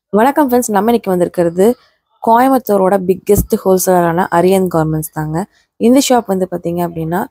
வணக்கம் ஃப்ரெண்ட்ஸ் நம்ம இன்னைக்கு வந்திருக்கிறது கோயம்புத்தூரோட பிக்கெஸ்ட் ஹோல்சேலரான அரியன் கார்மெண்ட்ஸ் தாங்க இந்த ஷாப் வந்து பார்த்தீங்க அப்படின்னா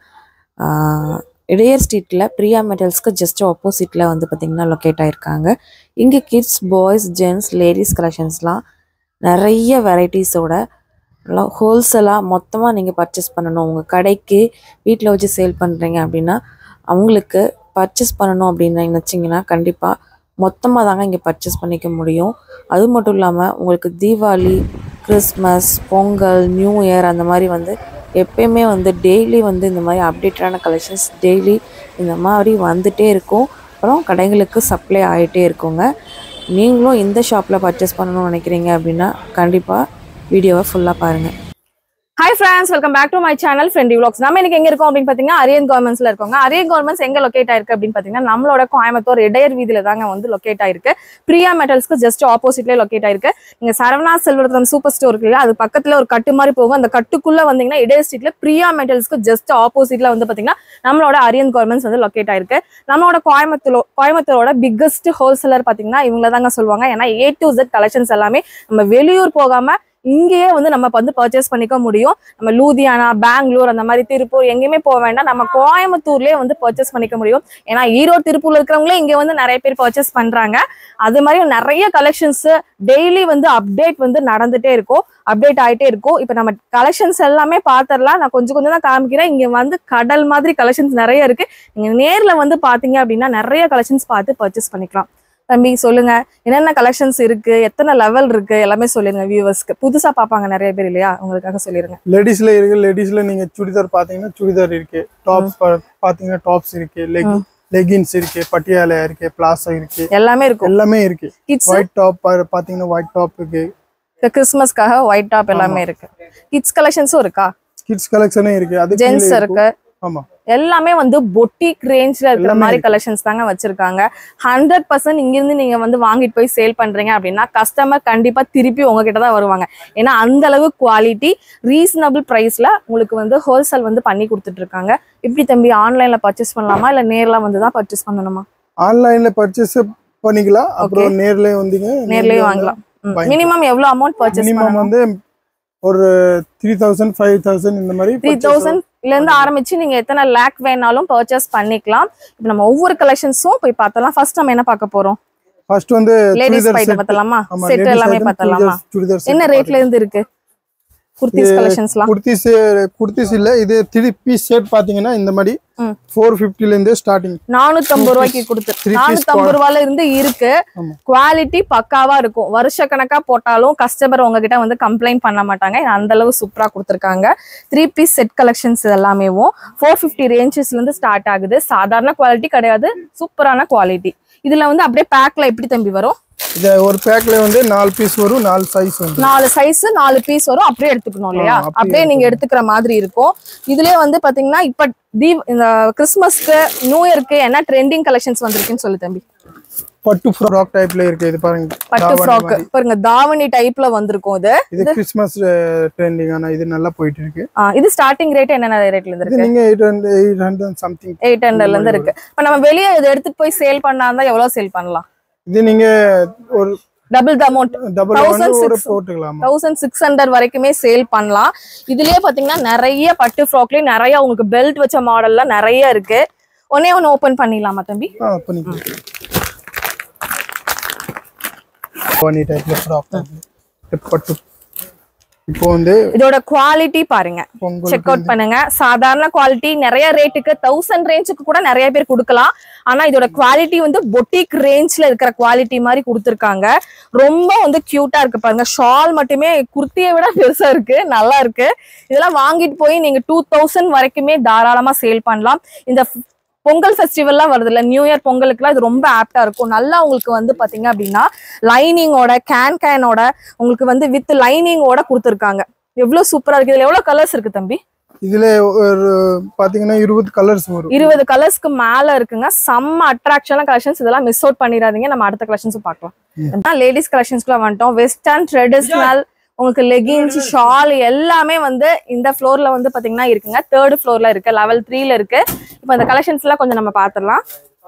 ஆஹ், இடையர் ஸ்ட்ரீட்டில் பிரியா மெட்டல்ஸ்க்கு ஜஸ்ட் ஆப்போசிட்டில் வந்து பார்த்தீங்கன்னா லொக்கேட் ஆயிருக்காங்க இங்கே கிட்ஸ் பாய்ஸ் ஜென்ட்ஸ் லேடிஸ் கலெக்ஷன்ஸ்லாம் நிறைய வெரைட்டிஸோட நல்லா ஹோல்சேலாக மொத்தமாக நீங்கள் பர்ச்சேஸ் பண்ணணும் உங்கள் கடைக்கு வீட்டில் வச்சு சேல் பண்ணுறீங்க அப்படின்னா அவங்களுக்கு பர்ச்சேஸ் பண்ணணும் அப்படின்னு நினச்சிங்கன்னா கண்டிப்பாக மொத்தமாக தாங்க இங்கே பர்ச்சேஸ் பண்ணிக்க முடியும் அது மட்டும் இல்லாமல் உங்களுக்கு Deepavali Christmas Pongal new year அந்த மாதிரி வந்து எப்பயுமே வந்து டெய்லி வந்து இந்த மாதிரி அப்டேட்டடான கலெக்ஷன்ஸ் டெய்லி இந்த மாதிரி வந்துட்டே இருக்கும் அப்புறம் கடைகளுக்கு சப்ளை ஆகிட்டே இருக்குங்க நீங்களும் இந்த ஷாப்பில் பர்ச்சேஸ் பண்ணணும்னு நினைக்கிறீங்க அப்படின்னா கண்டிப்பாக வீடியோவை ஃபுல்லாக பாருங்கள் hi friends welcome back to my channel ஃப்ரெண்டி vlogs நம்ம இன்னைக்கு எங்க இருக்கோம் அப்படின்னு பாத்தீங்கன்னா அரியன் கவர்மெண்ட்ஸ்ல இருக்கோங்க அரியன் கவர்மெண்ட்ஸ் எங்க லொகேட் ஆயிருக்கு அப்படின்னு பாத்தீங்கன்னா நம்மளோட கோயம்புத்தூர் இடையர் வீதியில தாங்க வந்து லொகேட் ஆயிருக்கு பிரியா மெட்டல்ஸ்க்கு ஜஸ்ட் ஆப்போசிட்ல லொகேட் ஆயிருக்கு நீங்க சரவணா செல்வரத்தம் சூப்பர் ஸ்டோர் இருக்கு இல்லையா அது பக்கத்துல ஒரு கட்டு மாதிரி போகும் அந்த கட்டுக்குள்ள வந்தீங்கன்னா இடையர் ஸ்ட்ரீட்ல பிரியா மெட்டல்ஸ்க்கு ஜஸ்ட் ஆப்போசிட்ல வந்து பாத்தீங்கன்னா நம்மளோட அரியன் கவர்மெண்ட்ஸ் வந்து லொகேட் ஆயிருக்கு நம்மளோட கோயம்புத்தூர் கோயம்புத்தூரோட பிக்கஸ்ட் ஹோல்சேலர் பாத்தீங்கன்னா இவங்கள தாங்க சொல்லுவாங்க ஏன்னா ஏ டு Z கலெக்ஷன்ஸ் எல்லாமே நம்ம வெளியூர் போகாம இங்கேயே வந்து நம்ம வந்து பர்ச்சேஸ் பண்ணிக்க முடியும் நம்ம லூதியானா பெங்களூர் அந்த மாதிரி திருப்பூர் எங்கேயுமே போக வேண்டாம் நம்ம கோயம்புத்தூர்லயே வந்து பர்ச்சேஸ் பண்ணிக்க முடியும் ஏன்னா ஈரோடு திருப்பூர்ல இருக்கிறவங்களே இங்க வந்து நிறைய பேர் பர்ச்சேஸ் பண்றாங்க அது மாதிரி நிறைய கலெக்ஷன்ஸ் டெய்லி வந்து அப்டேட் வந்து நடந்துட்டே இருக்கும் அப்டேட் ஆயிட்டே இருக்கும் இப்போ நம்ம கலெக்ஷன்ஸ் எல்லாமே பார்த்துடலாம் நான் கொஞ்சம் கொஞ்சம் தான் காமிக்கிறேன் இங்க வந்து கடல் மாதிரி கலெக்ஷன்ஸ் நிறைய இருக்கு நீங்க நேர்ல வந்து பாத்தீங்க அப்படின்னா நிறைய கலெக்ஷன்ஸ் பார்த்து பர்ச்சேஸ் பண்ணிக்கலாம் தம்பி சொல்லுங்க என்னென்ன கலெக்ஷன்ஸ் இருக்கு எத்தனை லெவல் இருக்கு எல்லாமே சொல்லிருங்க வியூவர்ஸ்க்கு புதுசா பாப்பாங்க நிறைய பேர் இல்லையா உங்களுக்காக சொல்லிருங்க லேடிஸ்ல இருக்கு லேடிஸ்ல நீங்க சுடிதார் பாத்தீங்கன்னா சுடிதார் இருக்கு டாப்ஸ் பாத்தீங்கன்னா டாப்ஸ் இருக்கு லெக் லெகின்ஸ் இருக்கு பட்டியாலா இருக்கு பிளாசோ இருக்கு எல்லாமே இருக்கும் எல்லாமே இருக்கு கிட்ஸ் ஒயிட் டாப் பாத்தீங்கன்னா ஒயிட் டாப் இருக்கு இந்த கிறிஸ்மஸ்க்காக ஒயிட் டாப் எல்லாமே இருக்கு கிட்ஸ் கலெக்ஷன்ஸும் இருக்கா கிட்ஸ் கலெக்ஷனும் இருக்கு அது ஜென்ஸ் இருக்கு ஆமா எல்லாமே வந்து பொட்டிக் ரேஞ்ச்ல இருக்கிற எல்லாமே மாதிரி இருக்கு. கலெக்ஷன்ஸ் தாங்க வச்சிருக்காங்க ஹண்ட்ரட் பர்சன்ட் இங்கிருந்து நீங்க வந்து வாங்கிட்டு போய் சேல் பண்றீங்க அப்படின்னா கஸ்டமர் கண்டிப்பா திருப்பி உங்ககிட்ட தான் வருவாங்க ஏன்னா அந்த அளவு குவாலிட்டி ரீசனபிள் பிரைஸ்ல உங்களுக்கு வந்து ஹோல்சேல் வந்து பண்ணி கொடுத்துட்டு இருக்காங்க இப்படி தம்பி ஆன்லைன்ல பர்ச்சேஸ் பண்ணலாமா இல்ல நேர்ல வந்து தான் பர்ச்சேஸ் பண்ணணுமா ஆன்லைன்ல பர்ச்சேஸ் பண்ணிக்கலாம் அப்புறம் நேர்ல வந்தீங்க நேர்லயே வாங்கலாம் வாங்கிக்கலாம். மினிமம் எவ்வளவு அமௌண்ட் பர்ச்சேஸ் மினிமம் பண்ணணும் வந்து ஒரு த்ரீ தௌசண்ட் ஃபைவ் தௌசண்ட் இந்த மாதிரி த்ரீ தௌசண்ட்ல இருந்து ஆரம்பிச்சு நீங்க எத்தனை லேக் வேணாலும் பர்ச்சேஸ் பண்ணிக்கலாம் இப்போ நம்ம ஒவ்வொரு கலெக்ஷன்ஸும் போய் பார்த்தலாம் ஃபர்ஸ்ட் நம்ம என்ன பார்க்க போறோம் ஃபர்ஸ்ட் வந்து லேடிஸ் சுடிதார் பைட்ட set. பார்த்தலாமா ஆமா, செட் ladies எல்லாமே item, பார்த்தலாமா சுடிதார் சுடிதார் set என்ன ரேட்ல பாத்தீங்கன்னா. இருந்து இருக்கு குர்த்திஸ் கலெக்ஷன்ஸ்லாம் குர்த்திஸ் குர்த்திஸ் இல்ல இது த்ரீ பீஸ் செட் பாத்தீங்கன்னா இந்த மாதிரி ம். ஃபோர் ஃபிஃப்டில இருந்து ஸ்டார்டிங் நானூத்தம்பது ரூபாய்க்கு கொடுத்து three piece நானூத்தம்பது ரூபாயில இருந்து இருக்கு ஆமா. குவாலிட்டி பக்காவா இருக்கும் வருஷ கணக்கா போட்டாலும் கஸ்டமர் உங்ககிட்ட வந்து கம்ப்ளைண்ட் பண்ண மாட்டாங்க இது அந்த அளவு சூப்பரா கொடுத்துருக்காங்க த்ரீ பீஸ் செட் கலெக்ஷன்ஸ் எல்லாமேவும் ஃபோர் ஃபிஃப்டி ரேஞ்சஸ்ல இருந்து ஸ்டார்ட் ஆகுது சாதாரண குவாலிட்டி கிடையாது சூப்பரான குவாலிட்டி இதுல வந்து அப்படியே பேக்ல எப்படி தம்பி வரும் இது ஒரு பேக்ல வந்து நாலு பீஸ் வரும் நாலு சைஸ் வந்து நாலு சைஸ் நாலு பீஸ் வரும் அப்படியே எடுத்துக்கணும் இல்லையா ஆ, அப்படியே அப்படியே நீங்க எடுத்துக்கிற மாதிரி இருக்கும் இதுலயே வந்து பாத்தீங்கன்னா இப்ப தீப் இந்த கிறிஸ்மஸ்க்கு நியூ இயர்க்கு என்ன ட்ரெண்டிங் கலெக்ஷன்ஸ் வந்திருக்குன்னு சொல்லு தம்பி பட்டு ஃப்ராக் டைப்ல இருக்கு இது பாருங்க பட்டு தாவணி ஃப்ராக் மாதிரி. பாருங்க தாவணி டைப்ல வந்திருக்கும் இது இது கிறிஸ்மஸ் ட்ரெண்டிங் ஆனா இது நல்லா போயிட்டு இருக்கு ஆ, இது ஸ்டார்டிங் ரேட் என்னென்ன ரேட்ல இருந்து இது இருக்கு நீங்க eight hundred eight hundred something eight ஹண்ட்ரட்ல இருந்து இருக்கு இப்ப நம்ம வெளியே இதை எடுத்துட்டு போய் சேல் பண்ணா இருந்தா எவ்வளவு சேல் பண்ணலாம் இது நீங்க ஒரு double the amount double Thousand வந்து ஒரு six. போட்டுக்கலாம் தௌசண்ட் சிக்ஸ் ஹண்ட்ரட் வரைக்குமே சேல் பண்ணலாம் இதுலயே பாத்தீங்கன்னா நிறைய பட்டு ஃப்ராக்லயே நிறைய உங்களுக்கு பெல்ட் வச்ச மாடல்லாம் நிறைய இருக்கு ஒன்னே ஒன்னு ஓபன் பண்ணிடலாமா தம்பி ஆ பண்ணிக்கலாம் பனி டைப்ல ஃப்ராக் பட்டு இப்போ வந்து இதோட குவாலிட்டி பாருங்க பொங்கல் செக் அவுட் பண்ணுங்க சாதாரண குவாலிட்டி நிறைய ரேட்டுக்கு தௌசண்ட் ரேஞ்சுக்கு கூட நிறைய பேர் கொடுக்கலாம் ஆனா இதோட குவாலிட்டி வந்து பொட்டிக் ரேஞ்ச்ல இருக்கிற குவாலிட்டி மாதிரி கொடுத்துருக்காங்க ரொம்ப வந்து கியூட்டா இருக்கு பாருங்க ஷால் மட்டுமே குர்த்தியை விட பெருசா இருக்கு நல்லா இருக்கு இதெல்லாம் வாங்கிட்டு போய் நீங்க டூ தௌசண்ட் வரைக்குமே தாராளமா சேல் பண்ணலாம் இந்த f- பொங்கல் ஃபெஸ்டிவல்லாம் வருது இல்ல நியூ இயர் பொங்கலுக்குலாம் இது ரொம்ப ஆப்டா இருக்கும் நல்லா உங்களுக்கு வந்து பாத்தீங்க அப்படின்னா லைனிங்கோட கேன் கேனோட உங்களுக்கு வந்து வித் லைனிங்கோட கொடுத்துருக்காங்க எவ்வளவு சூப்பரா இருக்கு இதுல எவ்வளவு கலர்ஸ் இருக்கு தம்பி இதுல ஒரு பாத்தீங்கன்னா இருபது கலர்ஸ் வரும் இருபது கலர்ஸ்க்கு மேல இருக்குங்க செம்ம அட்ராக்ஷனான கலெக்ஷன்ஸ் இதெல்லாம் மிஸ் அவுட் பண்ணிடாதீங்க நம்ம அடுத்த கலெக்ஷன்ஸ் பார்க்கலாம் லேடிஸ் கலெக்ஷன்ஸ்க்குள்ள வந்துட்டோம் வெஸ்டர்ன் ட்ரெடிஷ்னல் உங்களுக்கு லெகின்ஸ் ஷால் எல்லாமே வந்து இந்த ஃப்ளோர்ல வந்து பாத்தீங்கன்னா இருக்குங்க தேர்ட் ஃப்ளோர்ல இருக்கு லெவல் த்ரீல இருக்கு இப்போ இந்த கலெக்ஷன்ஸ் எல்லாம் கொஞ்சம் நம்ம பார்த்துடலாம்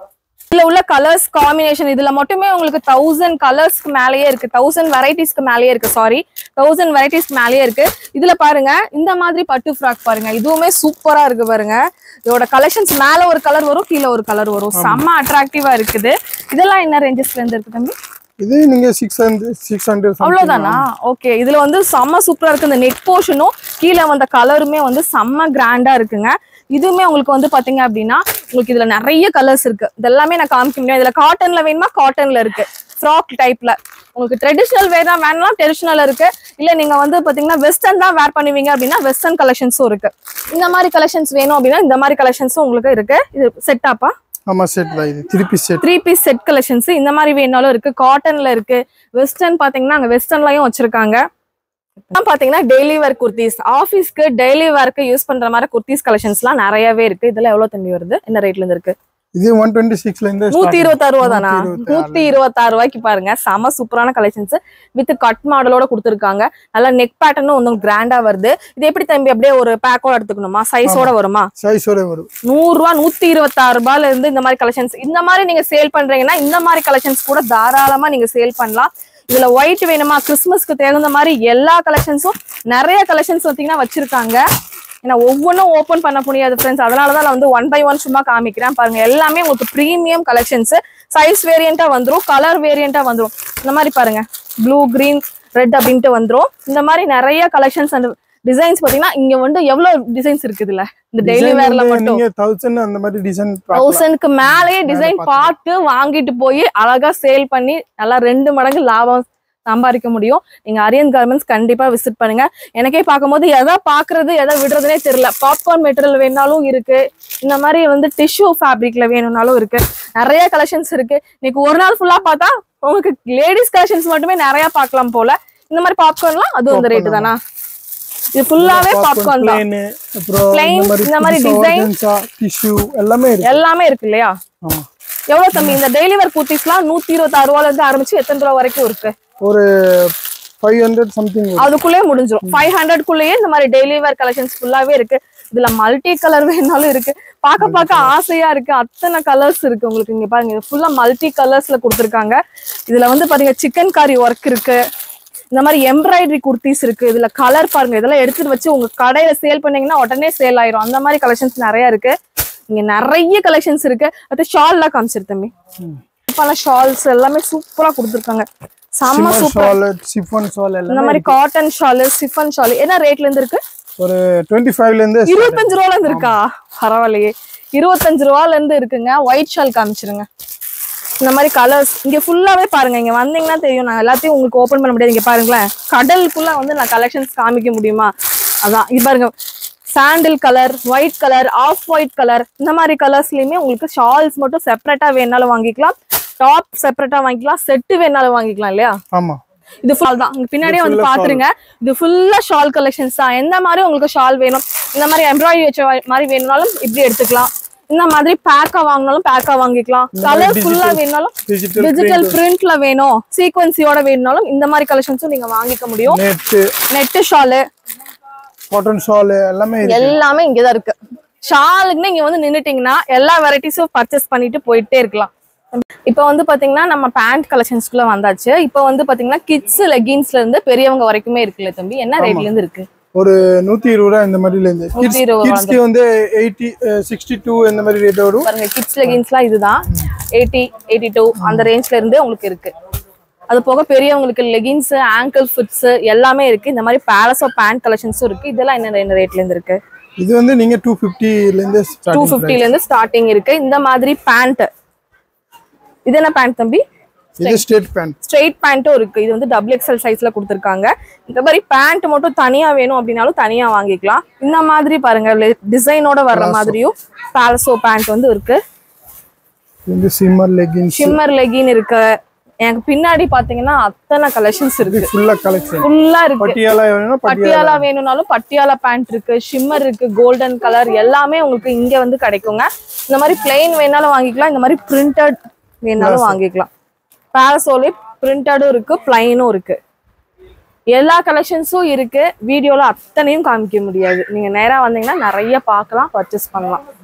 இதுல உள்ள கலர்ஸ் காம்பினேஷன் இதுல மட்டுமே உங்களுக்கு தௌசண்ட் கலர்ஸ்க்கு மேலேயே இருக்கு தௌசண்ட் வெரைட்டிஸ்க்கு மேலேயே இருக்கு சாரி தௌசண்ட் வெரைட்டிஸ்க்கு மேலேயே இருக்கு இதுல பாருங்க இந்த மாதிரி பட்டு ஃப்ராக் பாருங்க இதுவுமே சூப்பரா இருக்கு பாருங்க இதோட கலெக்ஷன்ஸ் மேல ஒரு கலர் வரும் கீழே ஒரு கலர் வரும் செம்ம அட்ராக்டிவா இருக்குது இதெல்லாம் என்ன ரேஞ்சஸ்ல இருந்து இருக்கு தம்பி இது நீங்க சிக்ஸ் ஹண்ட்ரட் சிக்ஸ் ஹண்ட்ரட் அவ்வளவுதானா ஓகே இதுல வந்து செம்ம சூப்பரா இருக்கு இந்த நெக் போர்ஷனும் கீழே வந்த கலருமே வந்து செம்ம கிராண்டா இருக்குங்க இதுவுமே உங்களுக்கு வந்து பாத்தீங்க அப்படின்னா உங்களுக்கு இதுல நிறைய கலர்ஸ் இருக்கு இதெல்லாமே நான் காமிக்க முடியும் இதுல காட்டன்ல வேணுமா காட்டன்ல இருக்கு ஃப்ராக் டைப்ல உங்களுக்கு ட்ரெடிஷனல் வேணா வேணாம் ட்ரெடிஷனல் இருக்கு இல்ல நீங்க வந்து பாத்தீங்கன்னா வெஸ்டர்ன் தான் வேர் பண்ணுவீங்க அப்படின்னா வெஸ்டர்ன் கலெக்ஷன்ஸும் இருக்கு இந்த மாதிரி கலெக்ஷன்ஸ் வேணும் அப்படின்னா இந்த மாதிரி கலெக்ஷன்ஸும் உங்களுக்கு இருக்கு இது செட்டாப்பா ஆமா செட் தான் இது திருப்பி set three piece set collections இந்த மாதிரி வேணாலும் இருக்கு காட்டன்ல இருக்கு வெஸ்டர்ன் பாத்தீங்கன்னா அங்க வெஸ்டர்ன்லயும் வச்சிருக்காங்க அப்புறம் பாத்தீங்கன்னா டெய்லி வேர் குர்த்திஸ் ஆஃபீஸ்க்கு டெய்லி வேர்க்கு யூஸ் பண்ற மாதிரி குர்த்திஸ் கலெக்ஷன்ஸ்லாம் நிறையவே இருக்கு இதுல எவ்வளவு தம்பி வருது என்ன ரேட்ல இருந்து இருக்கு இது ஒன் டுவெண்ட்டி சிக்ஸ்ல இருந்து நூத்தி இருபத்தாறு ரூபா தானா நூத்தி இருபத்தாறு. நூத்தி இருபத்தாறு ரூபாய்க்கு பாருங்க செம சூப்பரான கலெக்ஷன்ஸ் வித் கட் மாடலோட கொடுத்துருக்காங்க நல்லா நெக் பேட்டர்னும் வந்து கிராண்டா வருது இது எப்படி தம்பி அப்படியே ஒரு பேக்கோட எடுத்துக்கணுமா சைஸோட வருமா சைஸோட வரும் நூறு ரூபா நூத்தி இருபத்தாறு ரூபாயில இருந்து இந்த மாதிரி கலெக்ஷன்ஸ் இந்த மாதிரி நீங்க சேல் பண்றீங்கன்னா இந்த மாதிரி கலெக்ஷன்ஸ் கூட தாராளமா நீங்க சேல் பண்ணலாம் இதுல ஒயிட் வேணுமா கிறிஸ்மஸ்க்கு தகுந்த மாதிரி எல்லா கலெக்ஷன்ஸும் நிறைய கலெக்ஷன்ஸ் பார்த்தீங்கன்னா வச்சிருக்காங்க ஏன்னா ஒவ்வொன்றும் ஓப்பன் பண்ண முடியாது ஃப்ரெண்ட்ஸ் அதனால தான் நான் வந்து ஒன் பை ஒன் சும்மா காமிக்கிறேன் பாருங்க எல்லாமே உங்களுக்கு ப்ரீமியம் கலெக்ஷன்ஸ் சைஸ் வேரியண்டா வந்துரும் கலர் வேரியண்டா வந்துரும் இந்த மாதிரி பாருங்க ப்ளூ கிரீன் ரெட் அப்படின்ட்டு வந்துரும் இந்த மாதிரி நிறைய கலெக்ஷன்ஸ் அண்ட் டிசைன்ஸ் பாத்தீங்கன்னா இங்க வந்து எவ்வளவு டிசைன்ஸ் இருக்குது இதுல இந்த டெய்லி Design வேர்ல வந்து மட்டும் நீங்க தௌசண்ட் அந்த மாதிரி டிசைன் தௌசண்ட்க்கு மேலேயே டிசைன் பார்த்து வாங்கிட்டு போய் அழகா சேல் பண்ணி நல்லா ரெண்டு மடங்கு லாபம் சம்பாதிக்க முடியும் நீங்க அரியன் கார்மெண்ட்ஸ் கண்டிப்பா விசிட் பண்ணுங்க எனக்கே பார்க்கும்போது எதை பாக்குறது எதை விடுறதுனே தெரியல பாப்கார்ன் மெட்டீரியல் வேணாலும் இருக்கு இந்த மாதிரி வந்து டிஷ்யூ ஃபேப்ரிக்ல வேணும்னாலும் இருக்கு நிறைய கலெக்ஷன்ஸ் இருக்கு இன்னைக்கு ஒரு நாள் ஃபுல்லா பார்த்தா உங்களுக்கு லேடிஸ் கலெக்ஷன்ஸ் மட்டுமே நிறைய பார்க்கலாம் போல இந்த மாதிரி பாப்கார்ன்லாம் அதுவும் இந்த ரேட்டு தானா இது ஃபுல்லாவே பாப்கார்ன் தான் பிளேன் அப்புறம் Plain, இந்த மாதிரி இந்த மாதிரி design. டிஷ்யூ எல்லாமே இருக்கு எல்லாமே இருக்கு இல்லையா ஆமா எவ்வளவு தம்பி இந்த டெய்லி வேர் குர்த்திஸ்லாம் நூத்தி இருபத்தாறு ரூபால இருந்து ஆரம்பிச்சு எத்தனை ரூபா வரைக்கும் இருக்கு ஒரு ஃபைவ் ஹண்ட்ரட் சம்திங் அதுக்குள்ளேயே முடிஞ்சிடும் ஃபைவ் ஹண்ட்ரட்குள்ளேயே இந்த மாதிரி டெய்லி வேர் கலெக்ஷன்ஸ் ஃபுல்லாவே இருக்கு இதுல மல்டி கலர் வேணாலும் இருக்கு பார்க்க பார்க்க ஆசையா இருக்கு அத்தனை கலர்ஸ் இருக்கு உங்களுக்கு இங்க பாருங்க இது ஃபுல்லா மல்டி கலர்ஸ்ல கொடுத்துருக்காங்க இதுல வந்து பாருங்க சிக்கன் காரி ஒர்க் இருக்கு இந்த மாதிரி எம்ப்ராய்டரி குர்த்திஸ் இருக்கு இதுல கலர் பாருங்க இதெல்லாம் எடுத்துட்டு வச்சு உங்க கடையில சேல் பண்ணீங்கன்னா உடனே சேல் ஆயிரும் அந்த மாதிரி கலெக்ஷன்ஸ் நிறைய இருக்கு இங்க நிறைய கலெக்ஷன்ஸ் இருக்கு அது ஷால்லாம் காமிச்சிரு தம்பி இப்பெல்லாம் ஷால்ஸ் எல்லாமே சூப்பரா கொடுத்துருக்காங்க செம்ம சூப்பர் ஷால் சிஃபன் ஷால் இந்த எல்லாமே மாதிரி காட்டன் ஷாலு சிஃபன் ஷாலு என்ன ரேட்ல இருந்து இருக்கு ஒரு டுவெண்ட்டி ஃபைவ்ல இருந்து இருபத்தஞ்சு ரூபால இருந்து இருக்கா பரவாயில்லையே இருபத்தஞ்சு ரூபால இருந்து இருக்குங்க ஒயிட் ஷால் காமிச்சிருங்க இந்த மாதிரி கலர்ஸ் இங்க ஃபுல்லாவே பாருங்க இங்க வந்தீங்கன்னா தெரியும் நான் எல்லாத்தையும் உங்களுக்கு ஓபன் பண்ண முடியாது இங்க பாருங்களேன் கடலுக்குள்ள வந்து நான் கலெக்ஷன்ஸ் காமிக்க முடியுமா அதான் இது பாருங்க sandal colour white colour off white colour இந்த மாதிரி கலர்ஸ்லயுமே உங்களுக்கு ஷால்ஸ் மட்டும் செப்பரேட்டா வேணாலும் வாங்கிக்கலாம் டாப் செப்பரேட்டா வாங்கிக்கலாம் செட்டு வேணாலும் வாங்கிக்கலாம் இல்லையா ஆமா இது ஃபுல் தான் இங்க பின்னாடியே வந்து full-ஆ பாத்துருங்க இது ஃபுல்லா ஷால் கலெக்ஷன்ஸ் தான் எந்த மாதிரி உங்களுக்கு ஷால் வேணும் இந்த மாதிரி எம்ப்ராய்டரி வச்ச வ- மாதிரி வேணும்னாலும் இப்படி எடுத்துக்கலாம் இந்த மாதிரி பேக்கா வாங்கினாலும் பேக்கா வாங்கிக்கலாம் இந்த மாதிரி கலர் ஃபுல்லா digital- வேணும்னாலும் டிஜிட்டல் டிஜிட்டல் பிரிண்ட்ல வேணும் சீக்வன்சியோட வேணும்னாலும் இந்த மாதிரி கலெக்ஷன்ஸும் நீங்க வாங்கிக்க முடியும் net net shawl cotton shawl எல்லாமே இருக்கு எல்லாமே இங்கதான் இருக்கு ஷாலுக்குன்னு இங்க வந்து நின்னுட்டீங்கன்னா எல்லா வெரைட்டிஸும் பர்ச்சேஸ் பண்ணிட்டு போயிட்டே இருக்கலாம் இப்போ வந்து பாத்தீங்கன்னா நம்ம பேண்ட் கலெக்ஷன்ஸ்குள்ள வந்தாச்சு இப்போ வந்து பாத்தீங்கன்னா கிட்ஸ் லெகின்ஸ்ல இருந்து பெரியவங்க வரைக்குமே இருக்குல்ல தம்பி என்ன ரேட்ல இருந்து இருக்கு ஒரு நூத்தி இருபது ரூபா இந்த மாதிரில இருந்து நூத்தி இருபது ரூபா கிட்ஸ்க்கு வந்து எயிட்டி சிக்ஸ்டி டூ இந்த மாதிரி ரேட் வரும் பாருங்க கிட்ஸ் லெகின்ஸ்லாம் இதுதான் எயிட்டி எயிட்டி டூ அந்த ரேஞ்ச்ல இருந்து உங்களுக்கு இருக்கு அது போக பெரியவங்களுக்கு லெகின்ஸ் ஆங்கிள் ஃபிட்ஸ் எல்லாமே இருக்கு இந்த மாதிரி பேலஸோ பேண்ட் கலெக்ஷன்ஸும் இருக்கு இதெல்லாம் என்ன என்ன ரேட்ல இருந்து இருக்கு இது வந்து நீங்க டூ ஃபிஃப்டில இருந்து டூ ஸ்டார்டிங் ஃபிஃப்டில இருந்து ஸ்டார்டிங் இருக்கு இந்த மாதிரி பேண்ட் இது என்ன பேண்ட் தம்பி இது ஸ்டேட் பேண்ட் ஸ்ட்ரெயிட் பேண்ட்டும் இருக்கு இது வந்து டபுள் எக்ஸல் சைஸ்ல கொடுத்துருக்காங்க இந்த மாதிரி பேண்ட் மட்டும் தனியா வேணும் அப்படின்னாலும் தனியா வாங்கிக்கலாம் இந்த மாதிரி பாருங்க டிசைனோட வர்ற மாதிரியும் பாலசோ பேண்ட் வந்து இருக்கு இந்த சிம்மர் லெகின்ஸ் ஷிம்மர் லெகின் இருக்கு எனக்கு பின்னாடி பாத்தீங்கன்னா அத்தனை கலெக்ஷன்ஸ் இருக்கு ஃபுல்லா கலெக்ஷன் ஃபுல்லா இருக்கு பட்டியாலா வேணும்னா பட்டியாலா பட்டியாலா வேணும்னாலும் பட்டியாலா பேண்ட் இருக்கு ஷிம்மர் இருக்கு கோல்டன் கலர் எல்லாமே உங்களுக்கு இங்க வந்து கிடைக்குங்க இந்த மாதிரி பிளெயின் வேணாலும் வாங்கிக்கலாம் இந்த மாதிரி பிரிண்டட் வேணாலும் வாங்கிக்கலாம் பாரசோலே பிரிண்டடும் இருக்கு பிளைனும் இருக்கு எல்லா கலெக்ஷன்ஸும் இருக்கு வீடியோல அத்தனையும் காமிக்க முடியாது நீங்க நேரா வந்தீங்கன்னா நிறைய பார்க்கலாம் பர்ச்சேஸ் பண்ணலாம்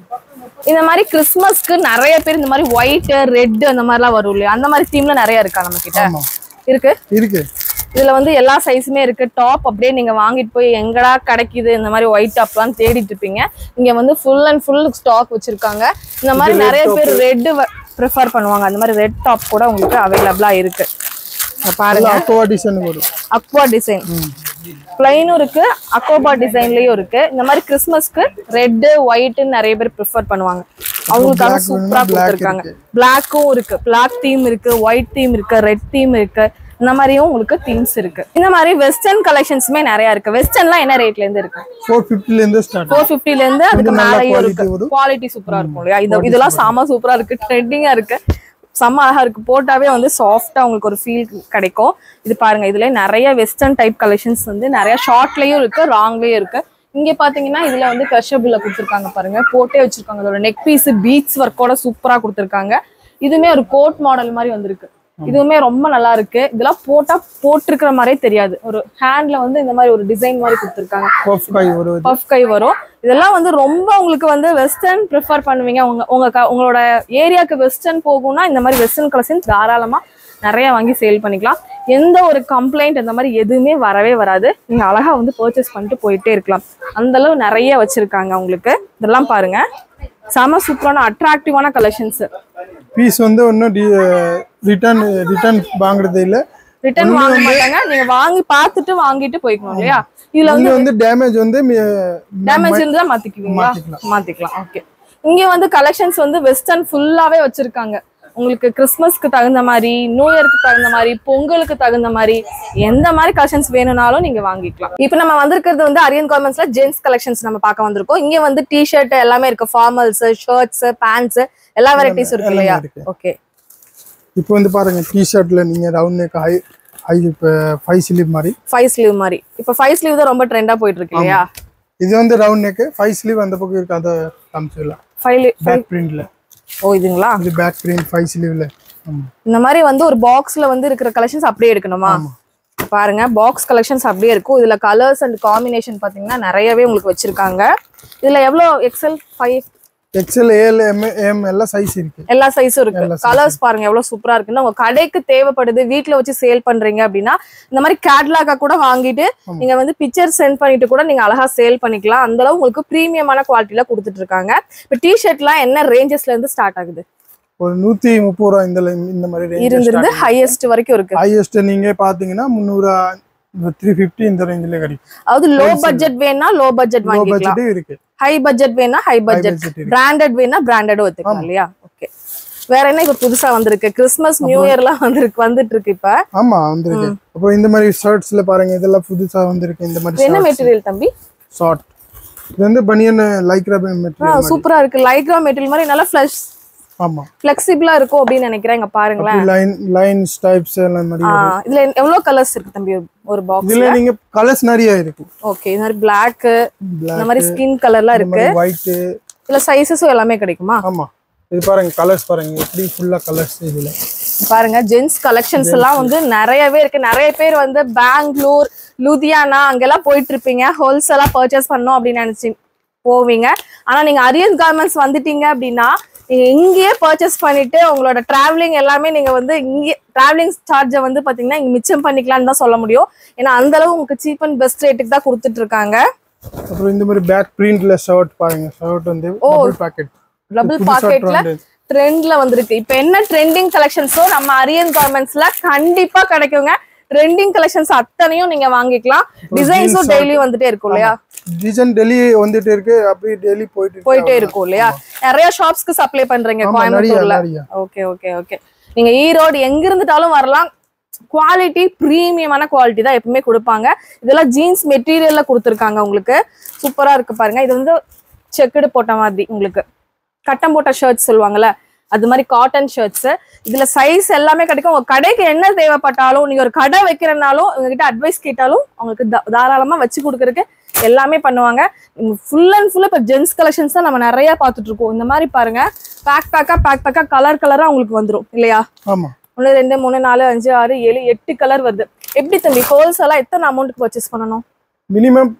இந்த மாதிரி கிறிஸ்மஸ்க்கு நிறைய பேர் இந்த மாதிரி ஒயிட் ரெட் அந்த மாதிரிலாம் வரும் இல்லையா அந்த மாதிரி தீம்ல நிறைய இருக்கா நம்ம கிட்ட ஆமா இருக்கு இருக்கு இதுல வந்து எல்லா சைஸுமே இருக்கு டாப் அப்படியே நீங்க வாங்கிட்டு போய் எங்கடா கிடைக்குது இந்த மாதிரி ஒயிட் டாப்லாம் தேடிட்டு இருப்பீங்க இங்க வந்து ஃபுல் அண்ட் ஃபுல் ஸ்டாக் வச்சிருக்காங்க இந்த மாதிரி இது red நிறைய top. பேர் ரெட் ப்ரிஃபர் பண்ணுவாங்க அந்த மாதிரி ரெட் டாப் கூட உங்களுக்கு அவைலபிளா இருக்கு இங்க பாருங்க அக்வா டிசைன் வரும் அக்வா டிசைன் பிளைனும் இருக்கு அக்வாபா டிசைன்லயும் இருக்கு இந்த மாதிரி கிறிஸ்மஸ்க்கு ரெட் ஒயிட்னு நிறைய பேர் ப்ரிஃபர் பண்ணுவாங்க அவங்களுக்காக black சூப்பரா வேணும்னா black கொடுத்துருக்காங்க பிளாக்கும் இருக்கு பிளாக் தீம் இருக்கு ஒயிட் தீம் இருக்கு ரெட் தீம் இருக்கு இந்த மாதிரியும் உங்களுக்கு தீம்ஸ் இருக்கு இந்த மாதிரி வெஸ்டர்ன் கலெக்ஷன்ஸுமே நிறைய இருக்கு வெஸ்டர்ன்லாம் என்ன ரேட்ல இருந்து இருக்கு ஃபோர் ஃபிஃப்டில இருந்து ஸ்டார்ட் ஃபோர் ஃபிஃப்டில இருந்து அதுக்கு நல்ல மேலேயும் quality இருக்கு வரும். குவாலிட்டி சூப்பரா இருக்கும் இல்லையா இது இதெல்லாம் செம சூப்பரா இருக்கு ட்ரெண்டிங்கா இருக்கு செம்ம அழகா இருக்கு போட்டாவே வந்து சாஃப்டா உங்களுக்கு ஒரு ஃபீல் கிடைக்கும் இது பாருங்க இதுல நிறைய வெஸ்டர்ன் டைப் கலெக்ஷன்ஸ் வந்து நிறைய ஷார்ட்லயும் இருக்கு ராங்லயும் இருக்கு இங்க பாத்தீங்கன்னா இதுல வந்து கிரஷபிள்ல கொடுத்துருக்காங்க பாருங்க போட்டே வச்சிருக்காங்க அதோட நெக் பீஸ் பீட்ஸ் ஒர்க்கோட சூப்பரா கொடுத்துருக்காங்க இதுவுமே ஒரு கோட் மாடல் மாதிரி வந்திருக்கு இதுவுமே ரொம்ப நல்லா இருக்கு இதெல்லாம் போட்டா போட்டிருக்கிற மாதிரியே தெரியாது ஒரு ஹேண்ட்ல வந்து இந்த மாதிரி ஒரு டிசைன் மாதிரி கொடுத்துருக்காங்க பஃப் கை வரும் பஃப் கை வரும் இதெல்லாம் வந்து ரொம்ப உங்களுக்கு வந்து வெஸ்டர்ன் ப்ரிஃபர் பண்ணுவீங்க உங்க உங்க க- உங்களோட ஏரியாவுக்கு வெஸ்டர்ன் போகும்னா இந்த மாதிரி வெஸ்டர்ன் கலெக்ஷன்ஸ் தாராளமா நிறைய வாங்கி சேல் பண்ணிக்கலாம் எந்த ஒரு கம்ப்ளைண்ட் இந்த மாதிரி எதுவுமே வரவே வராது நீங்க அழகா வந்து பர்ச்சேஸ் பண்ணிட்டு போயிட்டே இருக்கலாம் அந்த அளவு நிறைய வச்சிருக்காங்க உங்களுக்கு இதெல்லாம் பாருங்க செம சூப்பரான அட்ராக்டிவான கலெக்ஷன்ஸ் பீஸ் வந்து ஒன்றும் ரிட்டர்ன் ரிட்டர்ன் வாங்குறது இல்ல ரிட்டர்ன் வாங்க மாட்டாங்க நீங்க வாங்கி பார்த்துட்டு வாங்கிட்டு போய்க்கணும் இல்லையா இதுல வந்து இங்க வந்து டேமேஜ் வந்து மி- டேமேஜ் இருந்தா மாத்திக்குவீங்களா மாத்திக்கலாம். மாத்திக்கலாம் ஓகே இங்க வந்து கலெக்ஷன்ஸ் வந்து வெஸ்டர்ன் ஃபுல்லாவே வச்சிருக்காங்க உங்களுக்கு கிறிஸ்மஸ்க்கு தகுந்த மாதிரி நியூ இயர்க்கு தகுந்த மாதிரி பொங்கலுக்கு தகுந்த மாதிரி எந்த மாதிரி கலெக்ஷன்ஸ் வேணும்னாலும் நீங்க வாங்கிக்கலாம் இப்போ நம்ம வந்திருக்கிறது வந்து அரியன் கார்மெண்ட்ஸ்ல ஜென்ஸ் கலெக்ஷன்ஸ் நம்ம பார்க்க வந்திருக்கோம் இங்க வந்து டி ஷர்ட் எல்லாமே இருக்கு ஃபார்மல்ஸ் ஷர்ட்ஸ் பேண்ட்ஸ் எல்லா வெரைட்டிஸ் இருக்கு எல்லாமே இல்லையா இருக்கு. ஓகே இப்போ வந்து பாருங்க டிஷர்ட்ல நீங்க ரவுண்ட் நெக் ஹை ஹை இப்போ ஃபைவ் ஸ்லீவ் மாதிரி ஃபைவ் ஸ்லீவ் மாதிரி இப்போ ஃபைவ் ஸ்லீவ் தான் ரொம்ப ட்ரெண்டா போயிட்டு இருக்கு இல்லையா இது வந்து ரவுண்ட் நெக் ஃபைவ் ஸ்லீவ் அந்த பக்கம் இருக்கு அதை காமிச்சிடலாம் ஃபைவ் பேக் பிரிண்ட்ல ஓ இதுங்களா இது பேக் பிரிண்ட் ஃபைவ் ஸ்லீவ்ல ஆமா இந்த மாதிரி வந்து ஒரு பாக்ஸ்ல வந்து இருக்கிற கலெக்ஷன்ஸ் அப்படியே எடுக்கணுமா பாருங்க பாக்ஸ் கலெக்ஷன்ஸ் அப்படியே இருக்கும் இதுல கலர்ஸ் அண்ட் காம்பினேஷன் பாத்தீங்கன்னா நிறையவே உங்களுக்கு வச்சிருக்காங்க இதுல எவ்வளவு XL five XL AL M M எல்லாம் சைஸ் இருக்கு எல்லா சைஸும் இருக்கு எல்லா size கலர்ஸ் பாருங்க எவ்வளவு சூப்பரா இருக்குன்னு உங்க கடைக்கு தேவைப்படுது வீட்ல வச்சு சேல் பண்றீங்க அப்படின்னா இந்த மாதிரி கேட்லாகா கூட வாங்கிட்டு நீங்க வந்து பிக்சர் சென்ட் பண்ணிட்டு கூட நீங்க அழகா சேல் பண்ணிக்கலாம் அந்த அளவு உங்களுக்கு பிரீமியமான குவாலிட்டில கொடுத்துட்டு இருக்காங்க இப்போ டி ஷர்ட்லாம் என்ன ரேஞ்சஸ்ல இருந்து ஸ்டார்ட் ஆகுது ஒரு நூத்தி முப்பது ரூபா இந்த இந்த மாதிரி இருந்திருந்து ஹையஸ்ட் வரைக்கும் இருக்கு ஹையஸ்ட் நீங்க பாத்தீங்கன்னா முந்நூறு த்ரீ ஃபிஃப்டி இந்த ரேஞ்சில கிடைக்கும் அதாவது லோ பட்ஜெட் வேணா லோ பட்ஜெட் லோ வாங்கிக்கலாம் பட்ஜெட்டும் இருக்கு ஹை பட்ஜெட் வேணா ஹை பட்ஜெட் budget இருக்கு. பிராண்டட் வேணா பிராண்டடும் ஒத்துக்கலாம் இல்லையா ஓகே வேற என்ன இப்ப புதுசா வந்திருக்கு கிறிஸ்மஸ் நியூ இயர்லாம் வந்திருக்கு வந்துட்டு இருக்கு இப்ப ஆமா வந்திருக்கு அப்புறம் இந்த மாதிரி ஷர்ட்ஸ்ல பாருங்க இதெல்லாம் புதுசா வந்திருக்கு இந்த இது என்ன மாதிரி மெட்டீரியல் தம்பி ஷார்ட் இது வந்து பனியன் லைக்ரா மெட்டீரியல் சூப்பரா இருக்கு லைக்ரா மெட்டீரியல் மாதிரி நல்லா ஃபிளஷ் ஆமா ஃபிளெக்சிபிளா இருக்கும் அப்படின்னு நினைக்கிறேன் இங்க பாருங்களேன் லைன் லைன்ஸ் டைப்ஸ் எல்லாம் மாதிரி ஆ, இதுல எவ்வளவு கலர்ஸ் இருக்கு தம்பி ஒரு பாக்ஸ் இதுல நீங்க கலர்ஸ் நிறைய இருக்கு ஓகே இந்த மாதிரி பிளாக் Black, இந்த மாதிரி ஸ்கின் கலர்லாம் இந்த இருக்கு மாதிரி ஒயிட் இதுல சைஸஸும் எல்லாமே கிடைக்குமா ஆமா இது பாருங்க கலர்ஸ் பாருங்க எப்படி ஃபுல்லா கலர்ஸ் இதுல பாருங்க ஜென்ஸ் கலெக்ஷன்ஸ் எல்லாம் வந்து நிறையவே இருக்கு நிறைய பேர் வந்து பெங்களூர் லுதியானா அங்கெல்லாம் போயிட்டு இருப்பீங்க ஹோல்சேலா பர்ச்சேஸ் பண்ணோம் அப்படின்னு நினைச்சு போவீங்க ஆனா நீங்க அரியன் கார்மெண்ட்ஸ் வந்துட்டீங்க அப்படின்னா நீங்க இங்கேயே பர்ச்சேஸ் பண்ணிட்டு உங்களோட டிராவலிங் எல்லாமே நீங்க வந்து இங்கே டிராவலிங் சார்ஜை வந்து பாத்தீங்கன்னா இங்க மிச்சம் பண்ணிக்கலாம்னு தான் சொல்ல முடியும் ஏன்னா அந்த அளவு உங்களுக்கு சீப் அண்ட் பெஸ்ட் ரேட்டுக்கு தான் கொடுத்துட்டு இருக்காங்க அப்புறம் இந்த மாதிரி பேக் பிரிண்ட்ல ஷர்ட் பாருங்க ஷர்ட் வந்து டபுள் பாக்கெட் டபுள் பாக்கெட்ல ட்ரெண்ட்ல வந்திருக்கு இப்போ என்ன ட்ரெண்டிங் கலெக்ஷன்ஸோ நம்ம அரியன் கார்மெண்ட்ஸ்ல கண்டிப்பா கிடைக்குங்க ட்ரெண்டிங் கலெக்ஷன்ஸ் அத்தனையும் நீங்க வாங்கிக்கலாம் டிசைன்ஸும் டெய்லி வந்துட்டே இருக்கும் இல்லையா டிசைன் டெல்லி வந்துட்டு இருக்கு அப்படியே டெய்லி போயிட்டு இருக்கு. போயிட்டே இருக்கும் இல்லையா நிறைய ஷாப்ஸ்க்கு சப்ளை பண்றீங்க ஆமா, நிறைய கோயம்புத்தூர்ல நிறைய ஓகே ஓகே ஓகே நீங்க ஈரோடு எங்க இருந்துட்டாலும் வரலாம் குவாலிட்டி ப்ரீமியமான குவாலிட்டி தான் எப்பவுமே கொடுப்பாங்க இதெல்லாம் ஜீன்ஸ் மெட்டீரியல்ல கொடுத்துருக்காங்க உங்களுக்கு சூப்பரா இருக்கு பாருங்க இது வந்து செக்குடு போட்ட மாதிரி உங்களுக்கு கட்டம் போட்ட ஷர்ட்ஸ் சொல்லுவாங்கல்ல அது மாதிரி காட்டன் ஷர்ட்ஸ் இதுல சைஸ் எல்லாமே கிடைக்கும் உங்க கடைக்கு என்ன தேவைப்பட்டாலும் நீங்க ஒரு கடை வைக்கிறனாலும் உங்ககிட்ட அட்வைஸ் கேட்டாலும் உங்களுக்கு தா- தாராளமா வச்சு கொடுக்கறதுக்கு எல்லாமே பண்ணுவாங்க ஃபுல் அண்ட் ஃபுல் இப்போ ஜென்ஸ் கலெக்ஷன்ஸ் தான் நம்ம நிறைய பார்த்துட்டு இருக்கோம் இந்த மாதிரி பாருங்க பேக் பேக்கா பேக் பேக்கா கலர் கலரா உங்களுக்கு வந்துரும் இல்லையா ஆமா ஒன்று ரெண்டு மூணு நாலு அஞ்சு ஆறு ஏழு எட்டு கலர் வருது எப்படி தம்பி ஹோல்சேலா எத்தனை அமௌண்ட்டுக்கு பர்ச்சேஸ் பண்ணணும் மினிமம்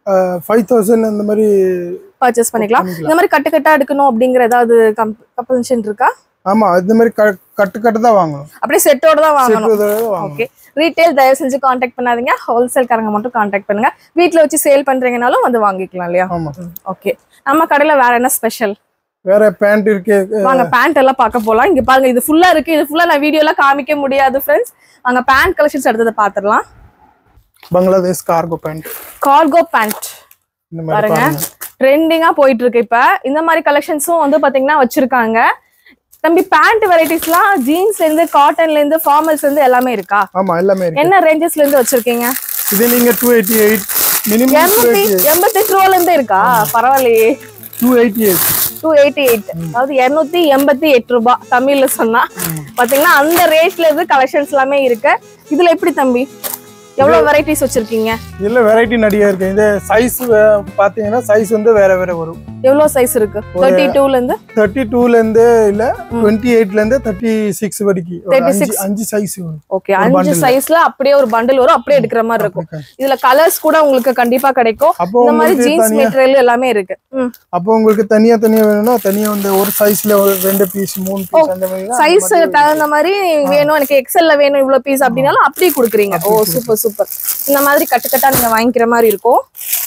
ஃபைவ் தௌசண்ட் அந்த மாதிரி பர்ச்சேஸ் பண்ணிக்கலாம் இந்த மாதிரி கட்டு கட்டா எடுக்கணும் அப்படிங்கிற ஏதாவது கம்பல்ஷன் இருக்கா ஆமா இந்த மாதிரி க- கட்டு கட்டு தான் வாங்கணும் அப்படியே செட்டோட தான் வாங்கணும் செட்டு தான் வாங்கணும் ஓகே ரீட்டைல் தயவு செஞ்சு காண்டாக்ட் பண்ணாதீங்க ஹோல்சேல்காரங்க மட்டும் காண்டாக்ட் பண்ணுங்க வீட்ல வச்சு சேல் பண்றீங்கனாலும் வந்து வாங்கிக்கலாம் இல்லையா ஆமா ஓகே நம்ம கடையில வேற என்ன ஸ்பெஷல் வேற பேண்ட் இருக்கு வாங்க பேண்ட் எல்லாம் பார்க்க போலாம் இங்க பாருங்க இது ஃபுல்லா இருக்கு இது ஃபுல்லா நான் வீடியோல காமிக்க முடியாது ஃப்ரெண்ட்ஸ் வாங்க பேண்ட் கலெக்ஷன்ஸ் எடுத்ததை பாத்துடலாம் Bangladesh cargo pant cargo pant இந்த மாதிரி பாருங்க பாருங்க ட்ரெண்டிங்கா போயிட்டு இருக்கு இப்ப இந்த மாதிரி கலெக்ஷன்ஸும் வந்து பாத்தீங்கன்னா வச்சிருக்காங்க தம்பி பேண்ட் வெரைட்டிஸ்லாம் ஜீன்ஸ்ல இருந்து காட்டன்ல இருந்து ஃபார்மல்ஸ்ல இருந்து எல்லாமே இருக்கா ஆமா எல்லாமே இருக்கு என்ன ரேஞ்சஸ்ல இருந்து வச்சிருக்கீங்க இது நீங்க two eighty eight minimum two எண்பத்தி எயிட்டி எண்பத்தி எட்டு ரூபால இருந்து இருக்கா பரவாயில்லையே two eighty eight two eighty eight அதாவது இருநூத்தி எண்பத்தி எட்டு ரூபாய் தமிழ்ல சொன்னா பாத்தீங்கன்னா அந்த ரேட்ல இருந்து கலெக்ஷன்ஸ் எல்லாமே இருக்கு இதுல எப்படி தம்பி எவ்வளவு வெரைட்டிஸ் வச்சிருக்கீங்க இதுல வெரைட்டி நிறைய இருக்கு இந்த சைஸ் பாத்தீங்கன்னா சைஸ் வந்து வேற வேற வரும் எவ்வளவு சைஸ் இருக்கு தேர்ட்டி டூல இருந்து தேர்ட்டி டூல இருந்து இல்ல டுவெண்ட்டி எயிட்ல இருந்து தேர்ட்டி சிக்ஸ் வரைக்கும் ஒரு 36. அஞ்சு அஞ்சு சைஸ் வரும் ஓகே அஞ்சு சைஸ்ல அப்படியே ஒரு பண்டில் வரும் அப்படியே எடுக்கிற மாதிரி இருக்கும் இதுல கலர்ஸ் கூட உங்களுக்கு கண்டிப்பா கிடைக்கும் அப்போ இந்த மாதிரி உங்களுக்கு ஜீன்ஸ் தனியா மெட்டீரியல் எல்லாமே இருக்கு ம். அப்போ உங்களுக்கு தனியா தனியா வேணும்னா தனியா வந்து ஒரு சைஸ்ல ஒரு ரெண்டு பீஸ் மூணு பீஸ் அந்த மாதிரி தான் சைஸ் தகுந்த மாதிரி வேணும் எனக்கு எக்ஸல்ல வேணும் இவ்வளவு பீஸ் அப்படின்னாலும் அப்படியே கொடுக்குறீங்க ஓ சூப்பர் சூப்பர் இந்த மாதிரி கட்டுக்கட்டா நீங்க வாங்கிக்கிற மாதிரி இருக்கும்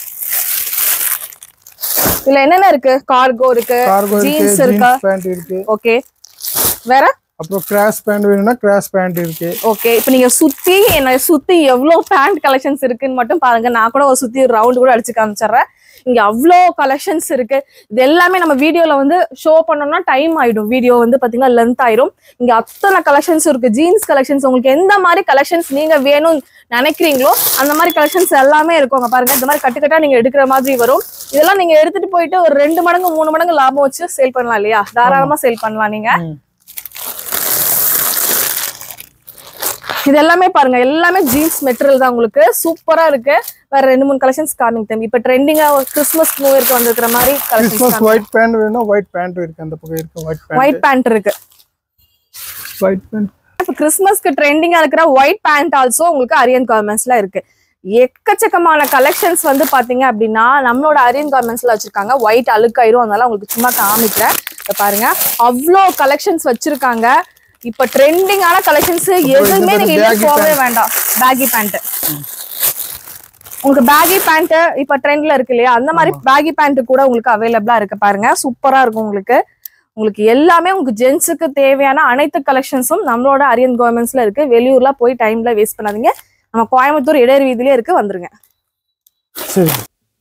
இதுல என்னென்ன இருக்கு கார்கோ இருக்கு கார்கோ இருக்கு ஜீன்ஸ் இருக்கா ஜீன்ஸ் பேண்ட் இருக்கு ஓகே வேற அப்புறம் கிராஸ் பேண்ட் வேணும்னா கிராஸ் பேண்ட் இருக்கு ஓகே இப்போ நீங்க சுத்தி என்ன சுத்தி எவ்வளவு பேண்ட் கலெக்ஷன்ஸ் இருக்குன்னு மட்டும் பாருங்க நான் கூட ஒரு சுத்தி ரவுண்ட் கூட அடிச்சு காமிச்சிடுறேன் இங்க அவ்வளோ கலெக்ஷன்ஸ் இருக்கு இது எல்லாமே நம்ம வீடியோல வந்து ஷோ பண்ணோம்னா டைம் ஆயிடும் வீடியோ வந்து பாத்தீங்கன்னா லென்த் ஆயிரும் இங்க அத்தனை கலெக்ஷன்ஸ் இருக்கு ஜீன்ஸ் கலெக்ஷன்ஸ் உங்களுக்கு எந்த மாதிரி கலெக்ஷன்ஸ் நீங்க வேணும் நினைக்கிறீங்களோ அந்த மாதிரி கலெக்ஷன்ஸ் எல்லாமே இருக்கும் அங்க பாருங்க இந்த மாதிரி கட்டுக்கட்டா நீங்க எடுக்கிற மாதிரி வரும் இதெல்லாம் நீங்க எடுத்துட்டு போயிட்டு ஒரு ரெண்டு மடங்கு மூணு மடங்கு லாபம் வச்சு சேல் பண்ணலாம் இல்லையா தாராளமா சேல் பண்ணலாம் நீங்க ம். இது எல்லாமே பாருங்க எல்லாமே ஜீன்ஸ் மெட்டீரியல் தான் உங்களுக்கு சூப்பரா இருக்கு வேற ரெண்டு மூணு கலெக்ஷன்ஸ் காமிங்க தம்பி இப்ப ட்ரெண்டிங்கா கிறிஸ்மஸ் நியூ இயர்க்கு வந்திருக்கிற மாதிரி கிறிஸ்மஸ் கலெக்ஷன்ஸ் ஒயிட் பேண்ட் வேணும்னா ஒயிட் பேண்ட் இருக்கு அந்த பக்கம் இருக்கு ஒயிட் பேண்ட் ஒயிட் பேண்ட் இருக்கு ஒயிட் பேண்ட் இப்ப கிறிஸ்மஸ்க்கு ட்ரெண்டிங்கா இருக்கிற ஒயிட் பேண்ட் ஆல்சோ உங்களுக்கு அரியன் கார்மெண்ட்ஸ்ல இருக்கு எக்கச்சக்கமான கலெக்ஷன்ஸ் வந்து பாத்தீங்க அப்படின்னா நம்மளோட அரியன் கார்மெண்ட்ஸ்ல வச்சிருக்காங்க ஒயிட் அழுக்காயிரும் அதனால உங்களுக்கு சும்மா காமிக்கிறேன் இப்ப பாருங்க அவ்வளோ கலெக்ஷன்ஸ் வச்சிருக்காங்க இப்ப ட்ரெண்டிங்கான கலெக்ஷன்ஸ் எதுவுமே நீங்க இன்னும் baggy போகவே வேண்டாம் பேகி பேண்ட் உங்களுக்கு பேகி பேண்ட் இப்ப ட்ரெண்ட்ல இருக்கு இல்லையா அந்த மாதிரி பேகி பேண்ட் கூட உங்களுக்கு அவைலபிளா இருக்கு பாருங்க சூப்பரா இருக்கும் உங்களுக்கு உங்களுக்கு எல்லாமே உங்களுக்கு ஜென்ஸுக்கு தேவையான அனைத்து கலெக்ஷன்ஸும் நம்மளோட அரியன் கவர்மெண்ட்ஸ்ல இருக்கு வெளியூர்ல போய் டைம்ல வேஸ்ட் பண்ணாதீங்க நம்ம கோயம்புத்தூர் இடையர் வீதியிலே இருக்கு வந்துருங்க சரி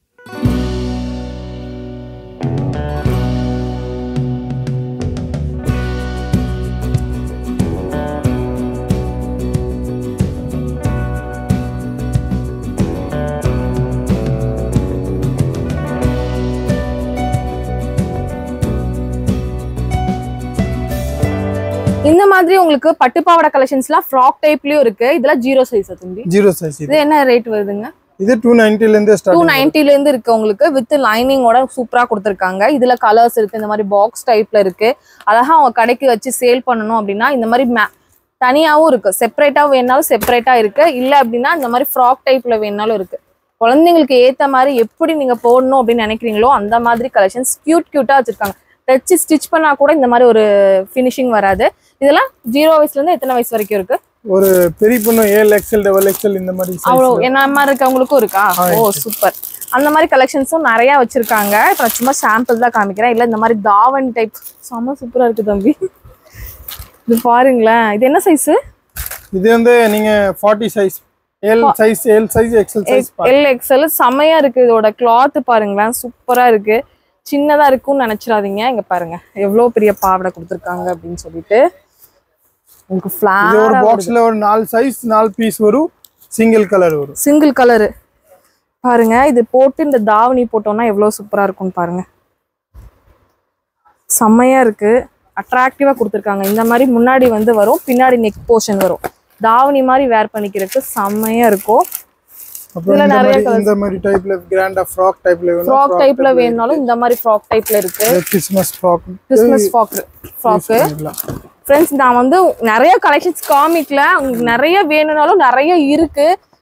இந்த மாதிரி உங்களுக்கு பட்டுப்பாவாடை கலெக்ஷன்ஸ்லாம் ஃப்ராக் டைப்லயும் இருக்கு இதெல்லாம் ஜீரோ சைஸ் தம்பி ஜீரோ சைஸ் இது இது என்ன ரேட் வருதுங்க இது டூ நைன்டில இருந்து டூ ஸ்டார்ட் நைன்டில இருந்து இருக்கு உங்களுக்கு வித் லைனிங்கோட சூப்பரா கொடுத்துருக்காங்க இதுல கலர்ஸ் இருக்கு இந்த மாதிரி பாக்ஸ் டைப்ல இருக்கு அழகா அவங்க கடைக்கு வச்சு சேல் பண்ணணும் அப்படின்னா இந்த மாதிரி மே தனியாவும் இருக்கு செப்பரேட்டா வேணாலும் செப்பரேட்டா இருக்கு இல்ல அப்படின்னா இந்த மாதிரி ஃப்ராக் டைப்ல வேணாலும் இருக்கு குழந்தைங்களுக்கு ஏத்த மாதிரி எப்படி நீங்க போடணும் அப்படின்னு நினைக்கிறீங்களோ அந்த மாதிரி கலெக்ஷன்ஸ் கியூட் கியூட்டா வச்சிருக்காங்க தச்சு ஸ்டிச் பண்ணா கூட இந்த மாதிரி ஒரு ஃபினிஷிங் வராது இதெல்லாம் ஜீரோ வயசுல இருந்து எத்தனை வயசு வரைக்கும் இருக்கு ஒரு பெரிய பொண்ணு ஏழு எக்ஸ்எல் டபுள் எக்ஸ்எல் இந்த மாதிரி size அவ்வளோ ல. என்ன மாதிரி இருக்கவங்களுக்கும் இருக்கா ஆ, ஓ இருக்கு. சூப்பர் அந்த மாதிரி கலெக்ஷன்ஸும் நிறைய வச்சிருக்காங்க இப்போ நான் சும்மா சாம்பிள் தான் காமிக்கிறேன் இல்ல இந்த மாதிரி தாவணி டைப் செம்ம சூப்பரா இருக்கு தம்பி இது பாருங்களேன் இது என்ன சைஸ் இது வந்து நீங்க forty size L size L size XL size L XL செம்மையா இருக்கு இதோட கிளாத் பாருங்களேன் சூப்பரா இருக்கு சின்னதா இருக்கும்னு நினைச்சிடாதீங்க இங்க பாருங்க எவ்வளவு பெரிய பாவாடை கொடுத்துருக்காங்க அப்படின்னு சொல்லிட்டு உங்களுக்கு இது ஒரு ஃபிளாரா பாக்ஸ்ல ஒரு நாலு சைஸ் நாலு பீஸ் வரும் சிங்கிள் கலர் வரும் சிங்கிள் கலரு பாருங்க இது போட்டு இந்த தாவணி போட்டோம்னா எவ்வளவு சூப்பரா இருக்கும்னு பாருங்க செம்மையா இருக்கு அட்ராக்டிவா கொடுத்துருக்காங்க இந்த மாதிரி முன்னாடி வந்து வரும் பின்னாடி நெக் போர்ஷன் வரும் தாவணி மாதிரி வேர் பண்ணிக்கிறதுக்கு செம்மையா இருக்கும் அப்புறம் இதுல இந்த நிறைய மாதிரி இந்த மாதிரி டைப்ல கிராண்டா ஃப்ராக் டைப்ல வேணும் ஃப்ராக் டைப்ல வேணும்னாலும் இந்த மாதிரி ஃப்ராக் டைப்ல இருக்கு Christmas frock Christmas frock frock friends நான் வந்து நிறைய கலெக்ஷன்ஸ் காமிக்கல உங்களுக்கு நிறைய வேணும்னாலும் நிறைய இருக்கு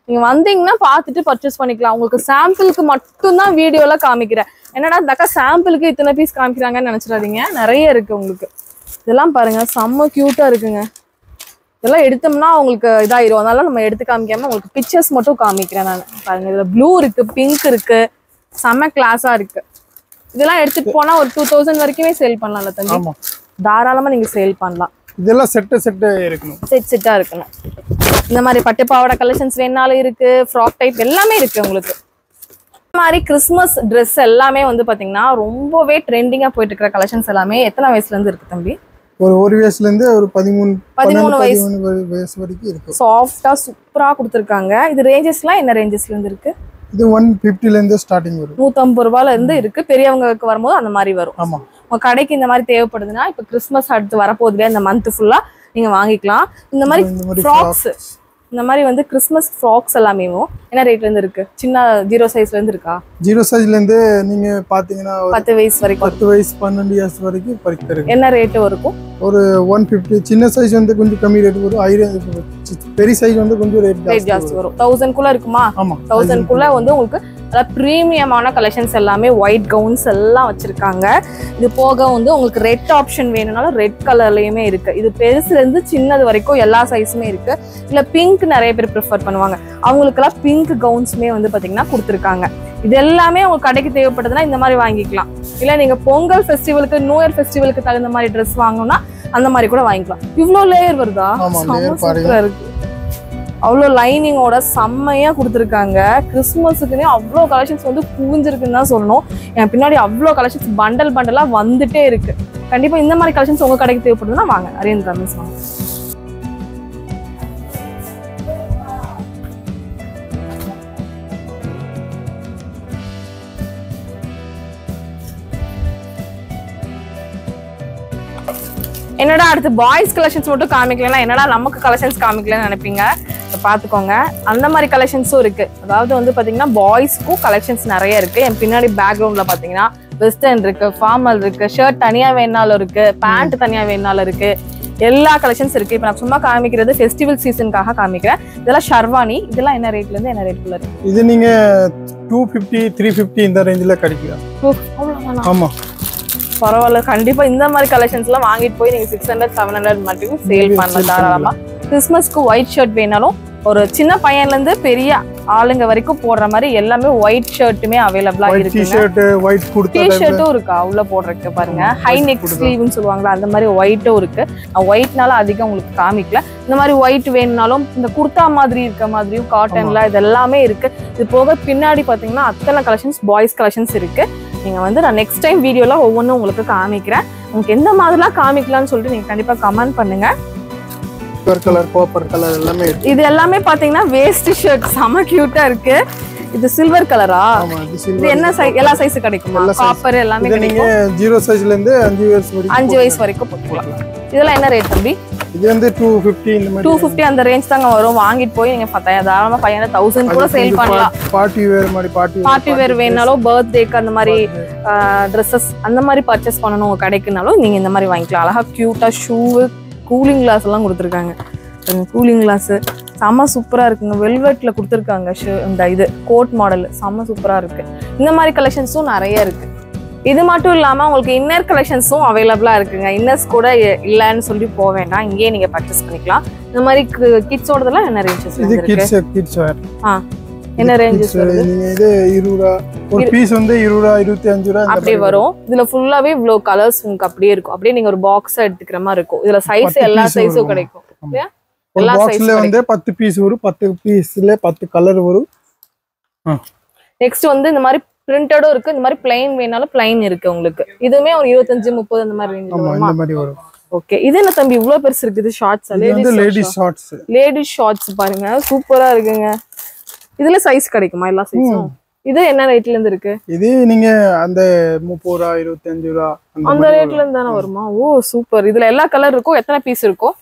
நீங்க வந்தீங்கன்னா பார்த்துட்டு பர்ச்சேஸ் பண்ணிக்கலாம் உங்களுக்கு சாம்பிளுக்கு மட்டும்தான் வீடியோல காமிக்கிறேன் என்னடா இந்த அக்கா சாம்பிளுக்கு இத்தனை பீஸ் காமிக்கிறாங்கன்னு நினைச்சிடாதீங்க நிறைய இருக்கு உங்களுக்கு இதெல்லாம் பாருங்க செம்ம கியூட்டா இருக்குங்க இதெல்லாம் எடுத்தோம்னா உங்களுக்கு இதாயிரும் அதனால நம்ம எடுத்து காமிக்காம உங்களுக்கு பிக்சர்ஸ் மட்டும் காமிக்கிறேன் நான் பாருங்க இதுல ப்ளூ இருக்கு பிங்க் இருக்கு செம்ம கிளாஸா இருக்கு இதெல்லாம் எடுத்துட்டு போனா ஒரு டூ தௌசண்ட் வரைக்குமே சேல் பண்ணலாம்ல தம்பி ஆமா தாராளமா நீங்க சேல் பண்ணலாம் இதெல்லாம் செட்டு செட்டு இருக்கணும் செட் செட்டா இருக்கணும் இந்த மாதிரி பட்டு பாவாடை கலெக்ஷன்ஸ் வேணாலும் இருக்கு ஃப்ராக் டைப் எல்லாமே இருக்கு உங்களுக்கு இந்த மாதிரி கிறிஸ்மஸ் ட்ரெஸ் எல்லாமே வந்து பாத்தீங்கன்னா ரொம்பவே ட்ரெண்டிங்கா போயிட்டு இருக்கிற கலெக்ஷன்ஸ் எல்லாமே எத்தனை வயசுல இருந்து இருக்கு தம்பி ஒரு ஒரு வயசுல இருந்து ஒரு பதிமூணு பதிமூணு பன்னெண்டு வயசு. பதிமூணு வய- வயசு வரைக்கும் இருக்கும் சாஃப்டா சூப்பரா கொடுத்துருக்காங்க இது ரேஞ்சஸ்லாம் என்ன ரேஞ்சஸ்ல இருந்து இருக்கு இது ஒன் பிப்டில இருந்து ஸ்டார்டிங் வரும் நூத்தம்பது ரூபாயில இருந்து இருக்கு பெரியவங்களுக்கு வரும்போது அந்த மாதிரி வரும் ஆமா உங்க கடைக்கு இந்த மாதிரி தேவைப்படுதுன்னா இப்ப கிறிஸ்மஸ் அடுத்து வரப்போகுது இல்லையா இந்த மந்த் ஃபுல்லா நீங்க வாங்கிக்கலாம் இந்த மாதிரி இந்த மாதிரி ஃப்ராக்ஸ் இந்த மாதிரி வந்து கிறிஸ்மஸ் ஃப்ராக்ஸ் எல்லாமே என்ன ரேட்ல இருந்து இருக்கு சின்ன ஜீரோ சைஸ்ல இருந்து இருக்கா ஜீரோ சைஸ்ல இருந்து நீங்க பாத்தீங்கன்னா ஒரு பத்து வயசு வரைக்கும் பத்து வயசு பன்னெண்டு இயர்ஸ் வரைக்கும் பறிக்க இருக்கு என்ன ரேட்டு இருக்கும் ஒரு ஒன் பிப்டி சின்ன சைஸ் வந்து கொஞ்சம் கம்மி ரேட் வரும் ஆயிரம் பெரிய சைஸ் வந்து கொஞ்சம் ரேட் ரேட் ஜாஸ்தி ஜாஸ்தி வரும் தௌசண்ட் குள்ள இருக்குமா ஆமா தௌசண்ட் குள்ள வந்து உங்களுக்கு அதாவது ப்ரீமியமான கலெக்ஷன்ஸ் எல்லாமே ஒயிட் கவுன்ஸ் எல்லாம் வச்சிருக்காங்க இது போக வந்து உங்களுக்கு ரெட் ஆப்ஷன் வேணும்னாலும் ரெட் கலர்லயுமே இருக்கு இது பெருசுல இருந்து சின்னது வரைக்கும் எல்லா சைஸுமே இருக்கு இல்ல பிங்க் நிறைய பேர் ப்ரிஃபர் பண்ணுவாங்க அவங்களுக்கெல்லாம் பிங்க் கவுன்ஸுமே வந்து பாத்தீங்கன்னா கொடுத்துருக்காங்க இது எல்லாமே உங்களுக்கு கடைக்கு தேவைப்படுதுன்னா இந்த மாதிரி வாங்கிக்கலாம் இல்ல நீங்க பொங்கல் ஃபெஸ்டிவலுக்கு நியூ இயர் ஃபெஸ்டிவலுக்கு தகுந்த மாதிரி ட்ரெஸ் வாங்கணும்னா அந்த மாதிரி கூட வாங்கிக்கலாம் இவ்ளோ லேயர் வருதா ஆமா, செம்ம layer பாருங்க. சூப்பரா இருக்கு அவ்வளோ லைனிங்கோட செம்மையா கொடுத்துருக்காங்க கிறிஸ்மஸுக்குன்னே அவ்வளோ கலெக்ஷன்ஸ் வந்து குவிஞ்சிருக்குன்னு தான் சொல்லணும் என் பின்னாடி அவ்வளோ கலெக்ஷன்ஸ் பண்டல் பண்டலா வந்துட்டே இருக்கு கண்டிப்பா இந்த மாதிரி கலெக்ஷன்ஸ் உங்க கடைக்கு தேவைப்படுதுன்னா வாங்க அரேஞ்ச் கமெண்ட்ஸ் வாங்க என்னடா அடுத்து பாய்ஸ் கலெக்ஷன்ஸ் மட்டும் காமிக்கலன்னா என்னடா நமக்கு கலெக்ஷன்ஸ் காமிக்கலன்னு நினைப்பீங்க இப்ப பாத்துக்கோங்க அந்த மாதிரி கலெக்ஷன்ஸும் இருக்கு அதாவது வந்து பாத்தீங்கன்னா பாய்ஸ்க்கும் கலெக்ஷன்ஸ் நிறைய இருக்கு என் பின்னாடி பேக்ரவுண்ட்ல பாத்தீங்கன்னா வெஸ்டர்ன் இருக்கு ஃபார்மல் இருக்கு ஷர்ட் தனியா வேணாலும் இருக்கு பேண்ட் தனியா வேணாலும் இருக்கு எல்லா கலெக்ஷன்ஸ் இருக்கு இப்ப நான் சும்மா காமிக்கிறது ஃபெஸ்டிவல் சீசனுக்காக காமிக்கிறேன் இதெல்லாம் ஷர்வானி இதெல்லாம் என்ன ரேட்ல இருந்து என்ன ரேட்குள்ள இருக்கு இது நீங்க டூ ஃபிஃப்டி த்ரீ ஃபிஃப்டி இந்த ரேஞ்சில் கிடைக்கலாம் ஓ, அவ்வளவுதானா? ஆமா பரவாயில்ல கண்டிப்பா இந்த மாதிரி கலெக்ஷன்ஸ் எல்லாம் வாங்கிட்டு போய் நீங்க சிக்ஸ் ஹண்ட்ரட் செவன் ஹண்ட்ரட் மட்டும் சேல் பண்ணலாம் தாராளமா கிறிஸ்மஸ்க்கு ஒயிட் ஷர்ட் வேணாலும் ஒரு சின்ன பையன்ல இருந்து பெரிய ஆளுங்க வரைக்கும் போடுற மாதிரி எல்லாமே ஒயிட் ஷர்ட்டுமே அவைலபிளா ஒயிட் இருக்குங்க T shirt white kurta T type. ஷர்ட்டும் இருக்கா உள்ள போடுறதுக்கு பாருங்க ஹை white நெக் கொடுக்கலாம். ஸ்லீவ்னு சொல்லுவாங்களா அந்த மாதிரி ஒயிட்டும் இருக்கு நான் ஒயிட்னால அதிகம் உங்களுக்கு காமிக்கல இந்த மாதிரி ஒயிட் வேணும்னாலும் இந்த குர்தா மாதிரி இருக்க மாதிரியும் காட்டன்ல இது எல்லாமே இருக்கு இது போக பின்னாடி பாத்தீங்கன்னா அத்தனை கலெக்ஷன்ஸ் பாய்ஸ் கலெக்ஷன்ஸ் இருக்கு நீங்க வந்து நான் நெக்ஸ்ட் டைம் வீடியோல ஒவ்வொன்றும் உங்களுக்கு காமிக்கிறேன் உங்களுக்கு எந்த மாதிரிலாம் காமிக்கலாம்னு சொல்லிட்டு நீங்க கண்டிப்பா கமெண்ட் பண்ணுங்க சில்வர் கலர் கோப்பர் கலர் எல்லாமே இருக்கு இது எல்லாமே பாத்தீங்கன்னா வேஸ்ட் ஷர்ட் செம கியூட்டா இருக்கு இது சில்வர் கலரா ஆமா இது இது சில்வர் என்ன சைஸ் எல்லா சைஸ் கிடைக்குமா எல்லா size. காப்பர் எல்லாமே இது நீங்க கிடைக்கும் ஜீரோ சைஸ்ல இருந்து அஞ்சு வயசு வரைக்கும் அஞ்சு வயசு வரைக்கும் போட்டுக்கலாம் இதெல்லாம் என்ன ரேட் தம்பி இது வந்து டூ ஃபிஃப்டி இந்த மாதிரி டூ ஃபிஃப்டி அந்த ரேஞ்ச் தாங்க வரும் வாங்கிட்டு போய் நீங்க பத்தாயிரம் தாராளமா ஃபைவ் ஹண்ட்ரட் தௌசண்ட் கூட சேல் பண்ணலாம் பார்ட்டி வேர் மாதிரி பார்ட்டி பார்ட்டி வேர் வேணாலும் பர்த்டேக்கு அந்த மாதிரி ட்ரெஸ்ஸஸ் அந்த மாதிரி பர்ச்சேஸ் பண்ணணும் உங்க கடைக்குனாலும் நீங்க இந்த மாதிரி வாங்கிக்கலாம் அழகா கியூட்டா ஷூவு கூலிங் கிளாஸ் எல்லாம் கொடுத்துருக்காங்க கூலிங் கிளாஸ் செம்ம சூப்பரா இருக்குங்க வெல்வெட்ல கொடுத்துருக்காங்க இந்த இது கோட் மாடல் செம்ம சூப்பரா இருக்கு இந்த மாதிரி கலெக்ஷன்ஸும் நிறைய இருக்கு இது மட்டும் இல்லாம உங்களுக்கு இன்னர் கலெக்ஷன்ஸும் அவைலபிளா இருக்குங்க இன்னர்ஸ் கூட இ- இல்லைன்னு சொல்லி போக வேண்டாம் இங்கேயே நீங்க பர்ச்சேஸ் பண்ணிக்கலாம் இந்த மாதிரி கிட்ஸோடதெல்லாம் என்ன ரேஞ்சஸ் இது இருக்கு கிட்ஸ் கிட்ஸ் வேர் என்ன ரேஞ்சஸ் வருது நீங்க இது இருபது ரூபா ஒரு பீஸ் வந்து இருபது ரூபா இருபத்தி அஞ்சு ரூபா இந்த அப்படியே மாதிரி வரும் இதுல ஃபுல்லாவே இவ்ளோ கலர்ஸ் உங்களுக்கு அப்படியே இருக்கும் அப்படியே நீங்க ஒரு பாக்ஸ் எடுத்துக்கிற மாதிரி இருக்கும் இதுல சைஸ் பத்து எல்லா piece சைஸும் வரும். கிடைக்கும் இல்லையா ஒரு எல்லா size பாக்ஸ்ல வந்து பத்து பீஸ் வரும் பத்து பீஸ்ல பத்து கலர் வரும் நெக்ஸ்ட் வந்து இந்த மாதிரி பிரிண்டடும் இருக்கு இந்த மாதிரி பிளைன் வேணாலும் பிளைன் இருக்கு உங்களுக்கு இதுவுமே ஒரு இருபத்தஞ்சு முப்பது அந்த மாதிரி ரேஞ்சில் ஆமா வருமா இந்த மாதிரி வரும் ஓகே இது என்ன தம்பி இவ்வளவு பெருசு இருக்குது ஷார்ட்ஸ் இது வந்து லேடிஸ் ஷார்ட்ஸ் லேடிஸ் ஷார்ட்ஸ் பாருங்க சூப்பரா இருக்குங்க இதுல சைஸ் கிடைக்குமா எல்லா சைஸும் இது என்ன ரேட்ல இருந்து இருக்கு இது நீங்க அந்த முப்பது ரூபா இருபத்தி அஞ்சு ரூபா அந்த அந்த மாதிரி ரேட்ல இருந்து தானே வருமா ஓ சூப்பர் இதுல எல்லா கலர் இருக்கும் எத்தனை பீஸ் இருக்கும்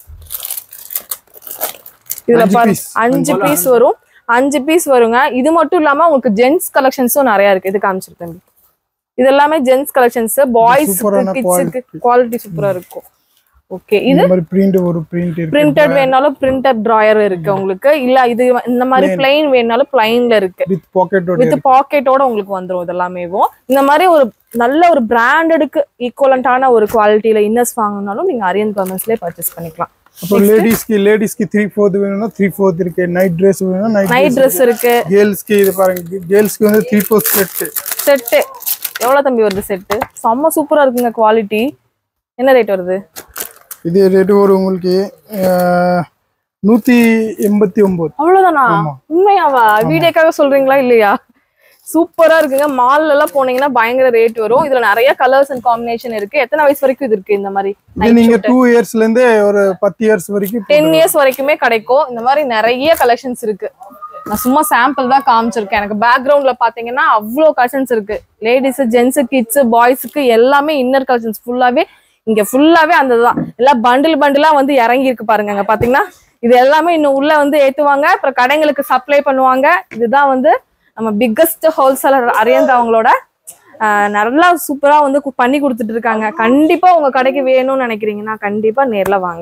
இதுல அஞ்சு பாரு piece. அஞ்சு பீஸ் வரும் அஞ்சு பீஸ் வருங்க இது மட்டும் இல்லாம உங்களுக்கு ஜென்ஸ் கலெக்ஷன்ஸும் நிறைய இருக்கு இது காமிச்சிருக்கேன் இது எல்லாமே ஜென்ஸ் கலெக்ஷன்ஸ் பாய்ஸ் சூப்பரான கிட்ஸுக்கு குவாலிட்டி சூப்பரா இருக்கும் ஓகே இது இந்த மாதிரி பிரிண்ட் ஒரு பிரிண்ட் இருக்கு பிரிண்டட் வேணாலும் பிரிண்டட் டிராயர் இருக்கு உங்களுக்கு இல்ல இது இந்த மாதிரி Plain. பிளைன் வேணாலும் பிளைன்ல இருக்கு வித் பாக்கெட்டோட வித் பாக்கெட்டோட உங்களுக்கு வந்துரும் இதெல்லாமேவும் இந்த மாதிரி ஒரு நல்ல ஒரு பிராண்டடுக்கு ஈக்குவலண்டான ஒரு குவாலிட்டியில இன்னர்ஸ் வாங்கணும்னாலும் நீங்க அரியன் கார்மெண்ட்ஸ்லயே பர்ச்சேஸ் பண்ணிக்கலாம் அப்புறம் லேடிஸ்க்கு லேடிஸ்க்கு த்ரீ ஃபோர்த் வேணும்னா த்ரீ ஃபோர்த் இருக்கு நைட் ட்ரெஸ் வேணும்னா நைட் நைட் ட்ரெஸ் இருக்கு கேர்ள்ஸ்க்கு இது பாருங்க கேர்ள்ஸ்க்கு வந்து த்ரீ ஃபோர்த் செட் செட்டு எவ்வளவு தம்பி வருது செட்டு செம்ம சூப்பரா இருக்குங்க குவாலிட்டி என்ன ரேட் வருது இது ரேட்டு ஒரு உங்களுக்கு அஹ், நூத்தி எண்பத்தி ஒன்பது அவ்வளவுதானா ஆமா. உண்மையாவா வீடியோக்காக சொல்றீங்களா இல்லையா சூப்பரா இருக்குங்க மால்ல எல்லாம் போனீங்கன்னா பயங்கர ரேட் வரும் இதுல நிறைய கலர்ஸ் அண்ட் காம்பினேஷன் இருக்கு எத்தனை வயசு வரைக்கும் இது இருக்கு இந்த மாதிரி இது நீங்க டூ இயர்ஸ்ல இருந்து ஒரு பத்து இயர்ஸ் வரைக்கும் டென் இயர்ஸ் வரைக்குமே கிடைக்கும் இந்த மாதிரி நிறைய கலெக்ஷன்ஸ் இருக்கு நான் சும்மா சாம்பிள் தான் காமிச்சிருக்கேன் எனக்கு பேக்ரவுண்ட்ல பாத்தீங்கன்னா அவ்வளோ கலெக்ஷன்ஸ் இருக்கு லேடிஸ் ஜென்ஸ் கிட்ஸ் பாய்ஸுக்கு எல்லாமே இன்னர் கலெக்ஷன்ஸ் ஃபுல்லாவே இங்க ஃபுல்லாவே அந்த தான் எல்லாம் பண்டில் பண்டிலா வந்து இறங்கி இருக்கு பாருங்க அங்க பாத்தீங்கன்னா இது எல்லாமே இன்னும் உள்ள வந்து ஏத்துவாங்க அப்புறம் கடைங்களுக்கு சப்ளை பண்ணுவாங்க இதுதான் வந்து நம்ம பிக்கஸ்ட் ஹோல்சேலர் அரியந்த அவங்களோட ஆஹ், நல்லா சூப்பரா வந்து கு- பண்ணி கொடுத்துட்டு இருக்காங்க கண்டிப்பா உங்க கடைக்கு வேணும்னு நினைக்கிறீங்கன்னா கண்டிப்பா நேர்ல வாங்க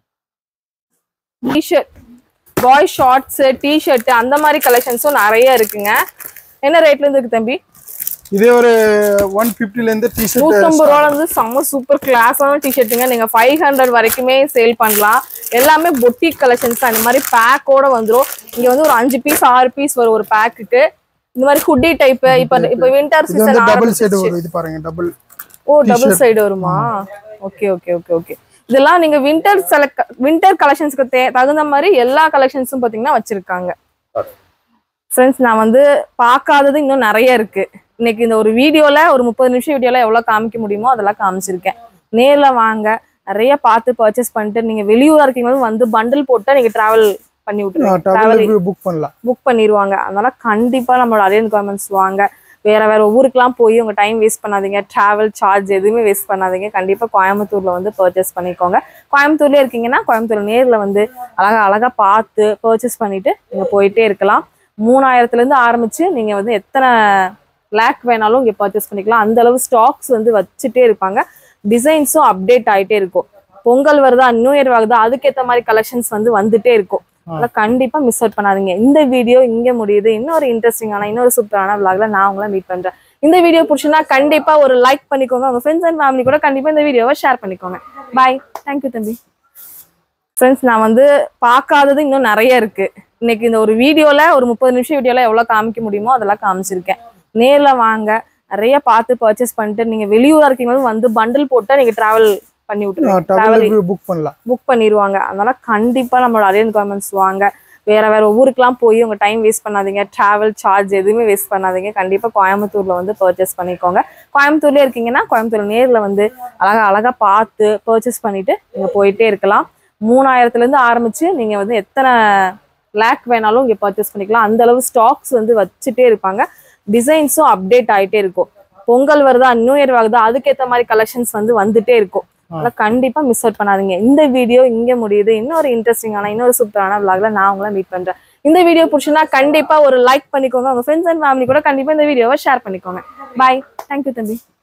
டிஷர்ட் பாய் ஷார்ட்ஸ் டிஷர்ட் அந்த மாதிரி கலெக்ஷன்ஸும் நிறைய இருக்குங்க என்ன ரேட்ல இருந்து இருக்கு தம்பி இதே ஒரு ஒன் பிப்டில இருந்து டிஷர்ட் நூத்தம்பது ரூபால இருந்து செம்ம சூப்பர் கிளாஸான டிஷர்ட்டுங்க நீங்க ஃபைவ் ஹண்ட்ரட் வரைக்குமே சேல் பண்ணலாம் எல்லாமே பொட்டிக் கலெக்ஷன்ஸ் தான் இந்த மாதிரி பேக்கோட வந்துரும் இங்க வந்து ஒரு அஞ்சு பீஸ் ஆறு பீஸ் வரும் ஒரு பேக்குக்கு இந்த மாதிரி ஹுட்டி டைப் இப்ப இப்ப வின்டர் இது வந்து டபுள் சைடு சீசன் வரும் இது பாருங்க டபுள் ஓ டபுள் சைடு வருமா ஓகே ஓகே ஓகே ஓகே இதெல்லாம் நீங்க வின்டர் செலக்ட் வின்டர் கலெக்ஷன்ஸ்க்கு தே தகுந்த மாதிரி எல்லா கலெக்ஷன்ஸும் பாத்தீங்கன்னா வச்சிருக்காங்க ஃப்ரெண்ட்ஸ் நான் வந்து பார்க்காதது இன்னும் நிறைய இருக்கு இன்னைக்கு இந்த ஒரு வீடியோல ஒரு முப்பது நிமிஷம் வீடியோல எவ்வளவு காமிக்க முடியுமோ அதெல்லாம் காமிச்சிருக்கேன் நேர்ல வாங்க நிறைய பார்த்து பர்ச்சேஸ் பண்ணிட்டு நீங்க வெளியூரா இருக்கீங்களும் வந்து பண்டில் போட்டு நீங்க டிராவல் பண்ணி விட்டுருங்க டபுள் புக் பண்ணலாம் புக் பண்ணிடுவாங்க அதனால கண்டிப்பா நம்மளோட அரியன் கார்மெண்ட்ஸ் வாங்க வேற வேற ஊருக்குலாம் போய் உங்க டைம் வேஸ்ட் பண்ணாதீங்க டிராவல் சார்ஜ் எதுவுமே வேஸ்ட் பண்ணாதீங்க கண்டிப்பா கோயம்புத்தூர்ல வந்து பர்ச்சேஸ் பண்ணிக்கோங்க கோயம்புத்தூர்ல இருக்கீங்கன்னா கோயம்புத்தூர் நேர்ல வந்து அழகா அழகா பார்த்து பர்ச்சேஸ் பண்ணிட்டு நீங்க போயிட்டே இருக்கலாம் மூணாயிரத்துல இருந்து ஆரம்பிச்சு நீங்க வந்து எத்தனை லேக் வேணாலும் இங்க பர்ச்சேஸ் பண்ணிக்கலாம் அந்த அளவு ஸ்டாக்ஸ் வந்து வச்சுட்டே இருப்பாங்க டிசைன்ஸும் அப்டேட் ஆயிட்டே இருக்கும் பொங்கல் வருதா நியூ இயர் வருதா அதுக்கேத்த மாதிரி கலெக்ஷன்ஸ் வந்து வந்துட்டே இருக்கும் அதனால கண்டிப்பா மிஸ் அவுட் பண்ணாதீங்க இந்த வீடியோ இங்க முடியுது இன்னொரு இன்ட்ரெஸ்டிங்கான இன்னொரு சூப்பரான vlogல நான் உங்களை மீட் பண்றேன் இந்த வீடியோ பிடிச்சுன்னா கண்டிப்பா ஒரு லைக் பண்ணிக்கோங்க உங்க ஃப்ரெண்ட்ஸ் அண்ட் ஃபேமிலி கூட கண்டிப்பா இந்த வீடியோவை ஷேர் பண்ணிக்கோங்க பாய் தேங்க்யூ தம்பி ஃப்ரெண்ட்ஸ் நான் வந்து பார்க்காதது இன்னும் நிறைய இருக்கு இன்னைக்கு இந்த ஒரு வீடியோல ஒரு முப்பது நிமிஷம் வீடியோல எவ்வளவு காமிக்க முடியுமோ அதெல்லாம் காமிச்சிருக்கேன் நேர்ல வாங்க நிறைய பார்த்து பர்ச்சேஸ் பண்ணிட்டு நீங்க வெளியூரா இருக்கீங்களும் வந்து பண்டில் போட்டு நீங்க டிராவல் பண்ணி விட்டுருங்க Travel டபுள் புக் பண்ணலாம் புக் பண்ணிடுவாங்க அதனால கண்டிப்பா நம்மளோட அரியன் கார்மெண்ட்ஸ் வாங்க வேற வேற ஊருக்குலாம் போய் உங்க டைம் வேஸ்ட் பண்ணாதீங்க டிராவல் சார்ஜ் எதுவுமே வேஸ்ட் பண்ணாதீங்க கண்டிப்பா கோயம்புத்தூர்ல வந்து பர்ச்சேஸ் பண்ணிக்கோங்க கோயம்புத்தூர்ல இருக்கீங்கன்னா கோயம்புத்தூர் நேர்ல வந்து அழகா அழகா பார்த்து பர்ச்சேஸ் பண்ணிட்டு நீங்க போயிட்டே இருக்கலாம் மூணாயிரத்துல இருந்து ஆரம்பிச்சு நீங்க வந்து எத்தனை லேக் வேணாலும் இங்க பர்ச்சேஸ் பண்ணிக்கலாம் அந்த அளவு ஸ்டாக்ஸ் வந்து வச்சுட்டே இருப்பாங்க டிசைன்ஸும் அப்டேட் ஆயிட்டே இருக்கும் பொங்கல் வருதா நியூ இயர் வருதா அதுக்கேத்த மாதிரி கலெக்ஷன்ஸ் வந்து வந்துட்டே இருக்கும் அதனால கண்டிப்பா மிஸ் அவுட் பண்ணாதீங்க இந்த வீடியோ இங்க முடியுது இன்னொரு இன்ட்ரெஸ்டிங்கான இன்னொரு சூப்பரான vlogல நான் உங்களை மீட் பண்றேன் இந்த வீடியோ பிடிச்சுன்னா கண்டிப்பா ஒரு லைக் பண்ணிக்கோங்க உங்க ஃப்ரெண்ட்ஸ் அண்ட் ஃபேமிலி கூட கண்டிப்பா இந்த வீடியோவை ஷேர் பண்ணிக்கோங்க பாய் தேங்க்யூ தம்பி